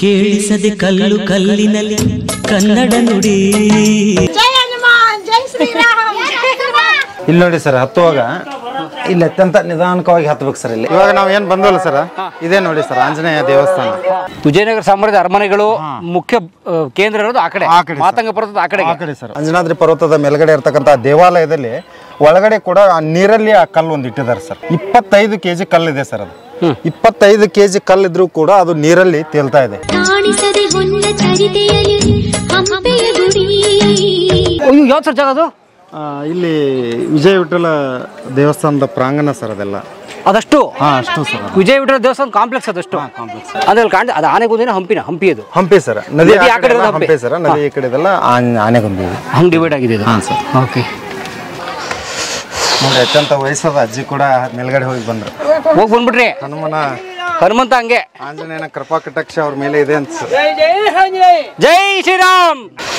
ಕೇಳಿಸದೆ ಕಲ್ಲು ಕಲ್ಲಿನಲ್ಲಿ ಕನ್ನಡ ನುಡಿ ಜೈ ಹನುಮಾನ್ ಜೈ ಶ್ರೀರಾಮ್ ಇಲ್ಲಿ ನೋಡಿ ಸರ್ ಹತ್ತುವಾಗ ಇಲ್ಲಿ ಅತ್ಯಂತ ನಿಧಾನಕವಾಗಿ ಹತ್ಬೇಕು ಸರ್ ಇಲ್ಲಿ ಇವಾಗ ನಾವು ಏನು ಬಂದವಲ್ಲ ಸರ್ ಇದೇ ನೋಡಿ ಸರ್ ಆಂಜನೇಯ ದೇವಸ್ಥಾನ ವಿಜಯನಗರ ಸಾಮ್ರಾಜ್ಯದ ಅರಮನೆಗಳು ಮುಖ್ಯ ಆ, ಕೇಂದ್ರ ಇರೋದು ಆ ಕಡೆ ಆ ಕಡೆ, ಮಾತಂಗ ಪರ್ವತದ ಆ ಕಡೆ ಆ ಕಡೆ ಸರ್ ಅಂಜನಾದ್ರಿ ಪರ್ವತದ ಮೇಲ್ಗಡೆ ಇರ್ತಕ್ಕಂಥ ದೇವಾಲಯದಲ್ಲಿ ಒಳಗಡೆ ಕೂಡ ಆ ನೀರಲ್ಲಿ ಆ ಕಲ್ಲು ಒಂದು ಇಟ್ಟಿದ್ದಾರೆ ಸರ್ ಇಪ್ಪತ್ತೈದು ಕೆಜಿ ಕಲ್ಲಿದೆ ಸರ್ ಅದು ಇಪ್ಪತ್ತೈದು ಕೆಜಿ ಕಲ್ಲಿದ್ರೂ ಕೂಡ ಅದು ನೀರಲ್ಲಿ ತೇಲ್ತಾ ಇದೆ ಕಾಣಿಸದೆ ಹೊನ್ನ ಚರಿತೆಯಲ್ಲಿ ಹಂಪೆಯ ಗುಡಿ ಅಯ್ಯೋ ಯಾವ ಸರ್ ಜಾಗ ಅದು ಆ, ಇಲ್ಲಿ ವಿಜಯ ವಿಠಲ ದೇವಸ್ಥಾನದ ಪ್ರಾಂಗಣ ಸರ್ ಅದೆಲ್ಲ ಅದಷ್ಟು ಹಾ ಅಷ್ಟು ಸರ್ ಅದು. ವಿಜಯ ವಿಠಲ ದೇವಸ್ಥಾನ ಕಾಂಪ್ಲೆಕ್ಸ್ ಅದಷ್ಟು ಅದ್ರಲ್ಲಿ ಕಾಣ ಅದು ಆನೆಗುಂದಿನ ಹಂಪಿನ ಹಂಪಿ ಅದು ಹಂಪಿ ಸರ್ ನದಿ ನದಿ ಆ ಆ ಕಡೆ ಕಡೆ ಎಲ್ಲ ಇರೋದು ಹಂಪಿ. ಹಂಪಿ ಸರ್ ನದಿ ಈ ಕಡೆ ಇದೆಲ್ಲ ಆನೆ- ಆನೆಗೊಂದಿ ಹಂಗೆ ಡಿವೈಡ್ ಆಗಿದೆ ಇದು ಹಾಂ ಸರ್ ಓಕೆ ನೋಡಿ ಅತ್ಯಂತ ವಯಸ್ಸಾದ ಅಜ್ಜಿ ಕೂಡ ಮೇಲ್ಗಡೆ ಹೋಗಿ ಬಂದ್ರು ಹೋಗಿ ಬಂದ್ಬಿಟ್ರಿ ಹನುಮನ ಹನುಮಂತ ಹಂಗೆ ಆಂಜನೇಯನ ಕೃಪಾ ಕಟಾಕ್ಷ ಅವ್ರ ಮೇಲೆ ಇದೆ ಅಂತ ಸರ್ ಜೈ ಶ್ರೀರಾಮ್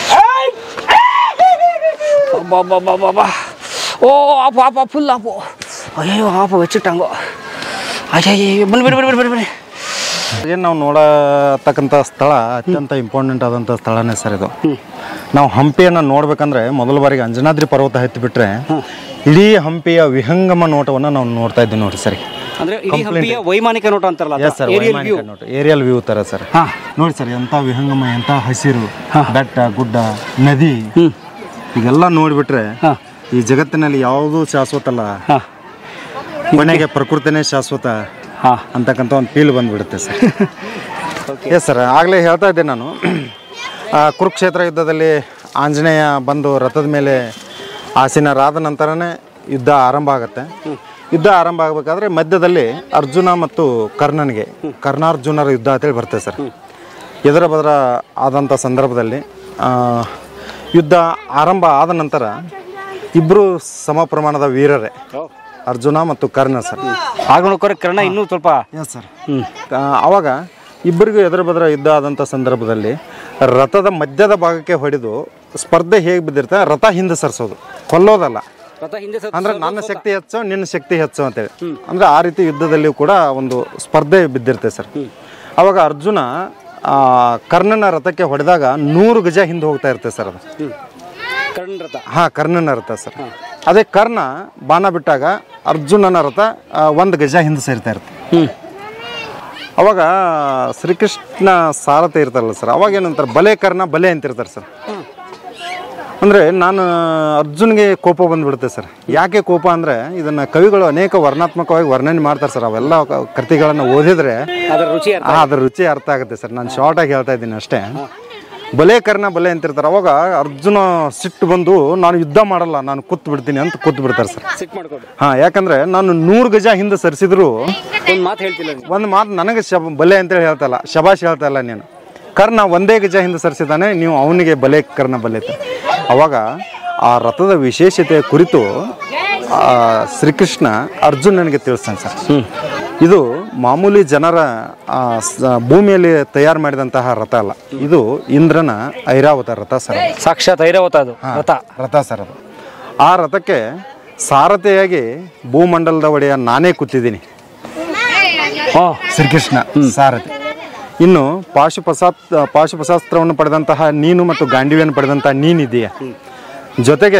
ಅಬ್ಬಬ್ಬಬ್ಬಬ್ಬ. ಓ ಆಪು ಆಪ ಫುಲ್ ಆಪು ಅಯ್ಯೋ ಆಪು വെച്ചിട്ടಂಗೋ ಅಯ್ಯಯ್ಯ ಬನ್ನಿ ಬನ್ನಿ ಬನ್ನಿ ಬನ್ನಿ ಬನ್ನಿ ಏನು ನಾವು ನೋಡತಕ್ಕಂಥ ಸ್ಥಳ ಅತ್ಯಂತ ಇಂಪಾರ್ಟೆಂಟ್ ಆದಂಥ ಸ್ಥಳನೇ ಸರ್ ಇದು ನಾವು ಹಂಪಿಯನ್ನು ನೋಡ್ಬೇಕಂದ್ರೆ ಮೊದಲ ಬಾರಿಗೆ ಅಂಜನಾದ್ರಿ ಪರ್ವತ ಹತ್ತಿ ಬಿಟ್ರೆ ಇಡೀ ಹಂಪಿಯ ವಿಹಂಗಮ ನೋಟವನ್ನು ನಾವು ನೋಡ್ತಾ ಇದ್ದೀವಿ ನೋಡಿ ಸರ್ ಅಂದ್ರೆ ಇಡೀ ಹಂಪಿಯ ವೈಮಾನಿಕ ನೋಟ ಅಂತಾರಲ್ಲ ಎಸ್ ಸರ್ ಏರಿಯಲ್ ವ್ಯೂ ನೋಟ ಏರಿಯಲ್ ವ್ಯೂ ತರ ಸರ್ ಹಾ. ನೋಡಿ ಸರ್ ಎಂಥ ವಿಹಂಗಮ ಎಂಥ ಹಸಿರು ಬೆಟ್ಟ ಗುಡ್ಡ ನದಿ ಈಗೆಲ್ಲ ನೋಡಿಬಿಟ್ರೆ ಹಾ. ಈ ಜಗತ್ತಿನಲ್ಲಿ ಯಾವುದೂ ಶಾಶ್ವತ ಅಲ್ಲ ಹಾ ಕೊನೆಗೆ ಪ್ರಕೃತಿನೇ ಶಾಶ್ವತ ಹಾ ಅಂತಕ್ಕಂಥ ಒಂದು ಫೀಲ್ ಬಂದ್ಬಿಡುತ್ತೆ ಸರ್ ಎಸ್ ಸರ್ ಆಗಲೇ ಹೇಳ್ತಾ ಇದ್ದೆ ನಾನು ಆ, ಕುರುಕ್ಷೇತ್ರ ಯುದ್ಧದಲ್ಲಿ ಆಂಜನೇಯ ಬಂದು ರಥದ ಮೇಲೆ ಆಸೀನರಾದ ನಂತರನೇ ಯುದ್ಧ ಆರಂಭ ಆಗುತ್ತೆ ಯುದ್ಧ ಆರಂಭ ಆಗಬೇಕಾದ್ರೆ ಮಧ್ಯದಲ್ಲಿ ಅರ್ಜುನ ಮತ್ತು ಕರ್ಣನಿಗೆ ಕರ್ಣಾರ್ಜುನರ ಯುದ್ಧ ಅಂತೇಳಿ ಬರ್ತದೆ ಸರ್ ಎದುರ ಬದರ ಆದಂಥ ಸಂದರ್ಭದಲ್ಲಿ ಆ, ಯುದ್ಧ ಆರಂಭ ಆದ ನಂತರ ಇಬ್ಬರು ಸಮ ಪ್ರಮಾಣದ ವೀರರೇ ಅರ್ಜುನ ಮತ್ತು ಕರ್ಣ ಸರ್ ಆಗ ನೋಡ್ಕೊರೆ ಕರ್ಣ ಇನ್ನೂ ಸ್ವಲ್ಪ ಎಸ್ ಸರ್ ಅವಾಗ ಇಬ್ಬರಿಗೂ ಎದುರು ಬದರ ಯುದ್ಧ ಆದಂಥ ಸಂದರ್ಭದಲ್ಲಿ ರಥದ ಮಧ್ಯದ ಭಾಗಕ್ಕೆ ಹೊಡೆದು ಸ್ಪರ್ಧೆ ಹೇಗೆ ಬಿದ್ದಿರ್ತಾರೆ ರಥ ಹಿಂದೆ ಸರಿಸೋದು ಕೊಲ್ಲೋದಲ್ಲ ರಥ ಹಿಂದೆ ಸತ್- ಅಂದ್ರೆ ನನ್ನ ಶಕ್ತಿ ಹೆಚ್ಚು ನಿನ್ನ ಶಕ್ತಿ ಹೆಚ್ಚು ಅಂತೇಳಿ ಅಂದ್ರೆ ಆ ರೀತಿ ಯುದ್ಧದಲ್ಲಿಯೂ ಕೂಡ ಒಂದು ಸ್ಪರ್ಧೆ ಬಿದ್ದಿರುತ್ತೆ ಸರ್ ಅವಾಗ ಅರ್ಜುನ ಆ, ಕರ್ಣನ ರಥಕ್ಕೆ ಹೊಡೆದಾಗ ನೂರು ಗಜ ಹಿಂದೆ ಹೋಗ್ತಾ ಇರುತ್ತೆ ಸರ್ ಅದು ಕರ್ಣ ರಥ ಹಾ ಕರ್ಣನ ರಥ ಸರ್ ಅದೇ ಕರ್ಣ ಬಾಣ ಬಿಟ್ಟಾಗ ಅರ್ಜುನನ ರಥ ಆ, ಒಂದು ಗಜ ಹಿಂದೆ ಸೇರ್ತಾ ಇರುತ್ತೆ ಹ್ಮ್ ಅವಾಗ ಶ್ರೀಕೃಷ್ಣ ಸಾರಥಿ ಇರ್ತಾರಲ್ಲ ಸರ್ ಅವಾಗ ಏನಂತಾರೆ ಬಲೆ ಕರ್ಣ ಬಲೆ ಅಂತಿರ್ತಾರೆ ಸರ್ ಅಂದರೆ ನಾನು ಅರ್ಜುನ್ಗೆ ಕೋಪ ಬಂದ್ಬಿಡುತ್ತೆ ಸರ್ ಯಾಕೆ ಕೋಪ ಅಂದರೆ ಇದನ್ನು ಕವಿಗಳು ಅನೇಕ ವರ್ಣಾತ್ಮಕವಾಗಿ ವರ್ಣನೆ ಮಾಡ್ತಾರೆ ಸರ್ ಅವೆಲ್ಲ ಕ- ಕೃತಿಗಳನ್ನು ಓದಿದ್ರೆ ಅದರ ರುಚಿ ಅರ್ಥ ಆ, ಅದ್ರ ರುಚಿ ಅರ್ಥ ಆಗುತ್ತೆ ಸರ್ ನಾನು ಶಾರ್ಟಾಗಿ ಹೇಳ್ತಾ ಇದ್ದೀನಿ ಅಷ್ಟೇ ಬಲೆ ಕರ್ಣ ಬಲೆ ಅಂತಿರ್ತಾರೆ ಅವಾಗ ಅರ್ಜುನ ಸಿಟ್ಟು ಬಂದು ನಾನು ಯುದ್ಧ ಮಾಡಲ್ಲ ನಾನು ಕೂತ್ ಬಿಡ್ತೀನಿ ಅಂತ ಕೂತ್ ಬಿಡ್ತಾರೆ ಸರ್ ಸಿಟ್ ಮಾಡ್ಕೊಂಡು ಹಾಂ ಯಾಕಂದ್ರೆ ನಾನು ನೂರು ಗಜ ಹಿಂದೆ ಸರಿಸಿದ್ರು ಒಂದು ಮಾತು ಹೇಳ್ತಿಲ್ಲ ನೀವು. ಒಂದು ಮಾತು ನನಗೆ ಶಬ ಬಲೆ ಅಂತೇಳಿ ಹೇಳ್ತಲ್ಲ ಶಬಾಷ್ ಹೇಳ್ತಾ ಇಲ್ಲ ನೀನು ಕರ್ಣ ಒಂದೇ ಗಜ ಹಿಂದೆ ಸರಿಸಿದ್ದಾನೆ ನೀವು ಅವನಿಗೆ ಬಲೆ ಕರ್ಣ ಬಲೆ ಅಂತ ಅವಾಗ ಆ ರಥದ ವಿಶೇಷತೆಯ ಕುರಿತು ಆ, ಶ್ರೀಕೃಷ್ಣ ಅರ್ಜುನನಿಗೆ ತಿಳಿಸ್ತಾನೆ ಸರ್ ಇದು ಮಾಮೂಲಿ ಜನರ ಆ, ಸ- ಭೂಮಿಯಲ್ಲಿ ತಯಾರು ಮಾಡಿದಂತಹ ರಥ ಅಲ್ಲ ಇದು ಇಂದ್ರನ ಐರಾವತ ರಥ ಸರ್ ಅದು. ಸಾಕ್ಷಾತ್ ಐರಾವತ ಅದು ರಥ ರಥ ಸರ್ ಅದು ಆ ರಥಕ್ಕೆ ಸಾರಥಿಯಾಗಿ ಭೂಮಂಡಲದ ಒಡೆಯ ನಾನೇ ಕೂತಿದ್ದೀನಿ ಹಾ ಶ್ರೀಕೃಷ್ಣ ಸಾರಥಿ ಇನ್ನು ಪಾಶುಪಸಾತ್ ಪಾಶುಪಶಾಸ್ತ್ರವನ್ನು ಪಡೆದಂತಹ ನೀನು ಮತ್ತು ಗಾಂಡಿವ್ಯನ್ನು ಪಡೆದಂತಹ ನೀನಿದೆಯಾ ಜೊತೆಗೆ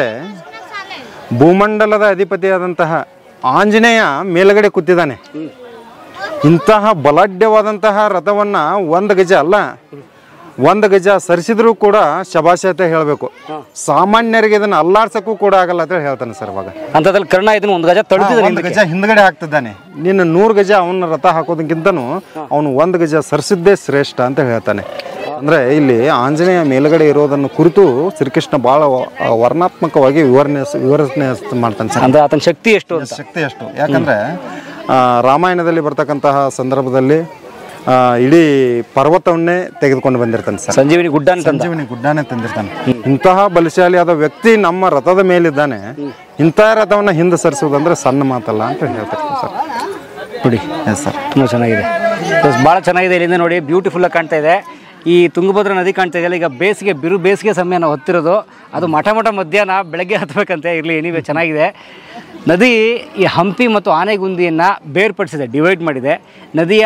ಭೂಮಂಡಲದ ಅಧಿಪತಿಯಾದಂತಹ ಆಂಜನೇಯ ಮೇಲುಗಡೆ ಕೂತಿದ್ದಾನೆ ಇಂತಹ ಬಲಾಢ್ಯವಾದಂತಹ ರಥವನ್ನ ಒಂದು ಗಜ ಅಲ್ಲ ಒಂದು ಗಜ ಸರಿಸಿದ್ರು ಕೂಡ ಶಬಾಷತೆ ಹೇಳಬೇಕು ಸಾಮಾನ್ಯರಿಗೆ ಇದನ್ನ ಅಲ್ಲಾಡ್ಸಕ್ಕೂ ಕೂಡ ಆಗಲ್ಲ ಅಂತ ಹೇಳಿ ಹೇಳ್ತಾನೆ ಸರ್ ಅವಾಗ ಅಂತದ್ರಲ್ಲಿ ಕರ್ಣ ಇದನ್ನ ಒಂದು ಗಜ ಹಾ, ತಡೆದಿದ್ದಾನೆ ಒಂದು ಗಜ ಹಿಂದ್ಗಡೆ ಹಾಕ್ತಿದ್ದಾನೆ ನೀನು ನೂರು ಗಜ ಅವನ ರಥ ಹಾಕೋದಕ್ಕಿಂತನೂ ಅವನು ಒಂದು ಗಜ ಸರಿಸಿದ್ದೇ ಶ್ರೇಷ್ಠ ಅಂತ ಹೇಳ್ತಾನೆ ಅಂದ್ರೆ ಇಲ್ಲಿ ಆಂಜನೇಯ ಮೇಲುಗಡೆ ಇರೋದನ್ನು ಕುರಿತು ಶ್ರೀಕೃಷ್ಣ ಬಹಳ ವ- ವರ್ಣಾತ್ಮಕವಾಗಿ ವಿವರಣೆ ವಿವರಣೆ ಮಾಡ್ತಾನೆ ಸರ್ ಅಂದ್ರೆ ಆತನ ಶಕ್ತಿ ಎಷ್ಟು ಅಂತ ಶಕ್ತಿ ಎಷ್ಟು ಯಾಕಂದ್ರೆ ಆ, ರಾಮಾಯಣದಲ್ಲಿ ಬರ್ತಕ್ಕಂತಹ ಸಂದರ್ಭದಲ್ಲಿ ಆ, ಇಡೀ ಪರ್ವತವನ್ನೇ ತೆಗೆದುಕೊಂಡು ಬಂದಿರ್ತಾನೆ ಸರ್ ಸಂಜೀವಿನಿ ಗುಡ್ಡ ಅಂತ ಸಂಜೀವನಿ ಗುಡ್ಡಾನೆ ತಂದಿರ್ತಾನೆ ಇಂತಹ ಬಲಶಾಲಿಯಾದ ವ್ಯಕ್ತಿ ನಮ್ಮ ರಥದ ಮೇಲಿದ್ದಾನೆ ಇಂತಹ ರಥವನ್ನ ಹಿಂದೆ ಸರಿಸುವುದಂದ್ರೆ ಸಣ್ಣ ಮಾತಲ್ಲ ಅಂತ ಹೇಳ್ತಾರೆ ಸರ್ ನೋಡಿ ಎಸ್ ಸರ್ ತುಂಬ ಚೆನ್ನಾಗಿದೆ ಭಾಳ ಚೆನ್ನಾಗಿದೆ ಇಲ್ಲಿಂದ ನೋಡಿ ಬ್ಯೂಟಿಫುಲ್ ಆಗಿ ಕಾಣ್ತಾ ಇದೆ ಈ ತುಂಗಭದ್ರಾ ನದಿ ಕಾಣ್ತಾ ಇದೆಯಲ್ಲ ಈಗ ಬೇಸಿಗೆ ಬಿರು ಬೇಸಿಗೆ ಸಮಯ ನಾವು ಹತ್ತಿರೋದು ಅದು ಮಠ ಮಠ ಮಧ್ಯಾಹ್ನ ಬೆಳಗ್ಗೆ ಹತ್ತಬೇಕಂತೆ ಇರಲಿ ಏನಿವೆ ಚೆನ್ನಾಗಿದೆ ನದಿ ಈ ಹಂಪಿ ಮತ್ತು ಆನೆಗುಂದಿಯನ್ನು ಬೇರ್ಪಡಿಸಿದೆ ಡಿವೈಡ್ ಮಾಡಿದೆ ನದಿಯ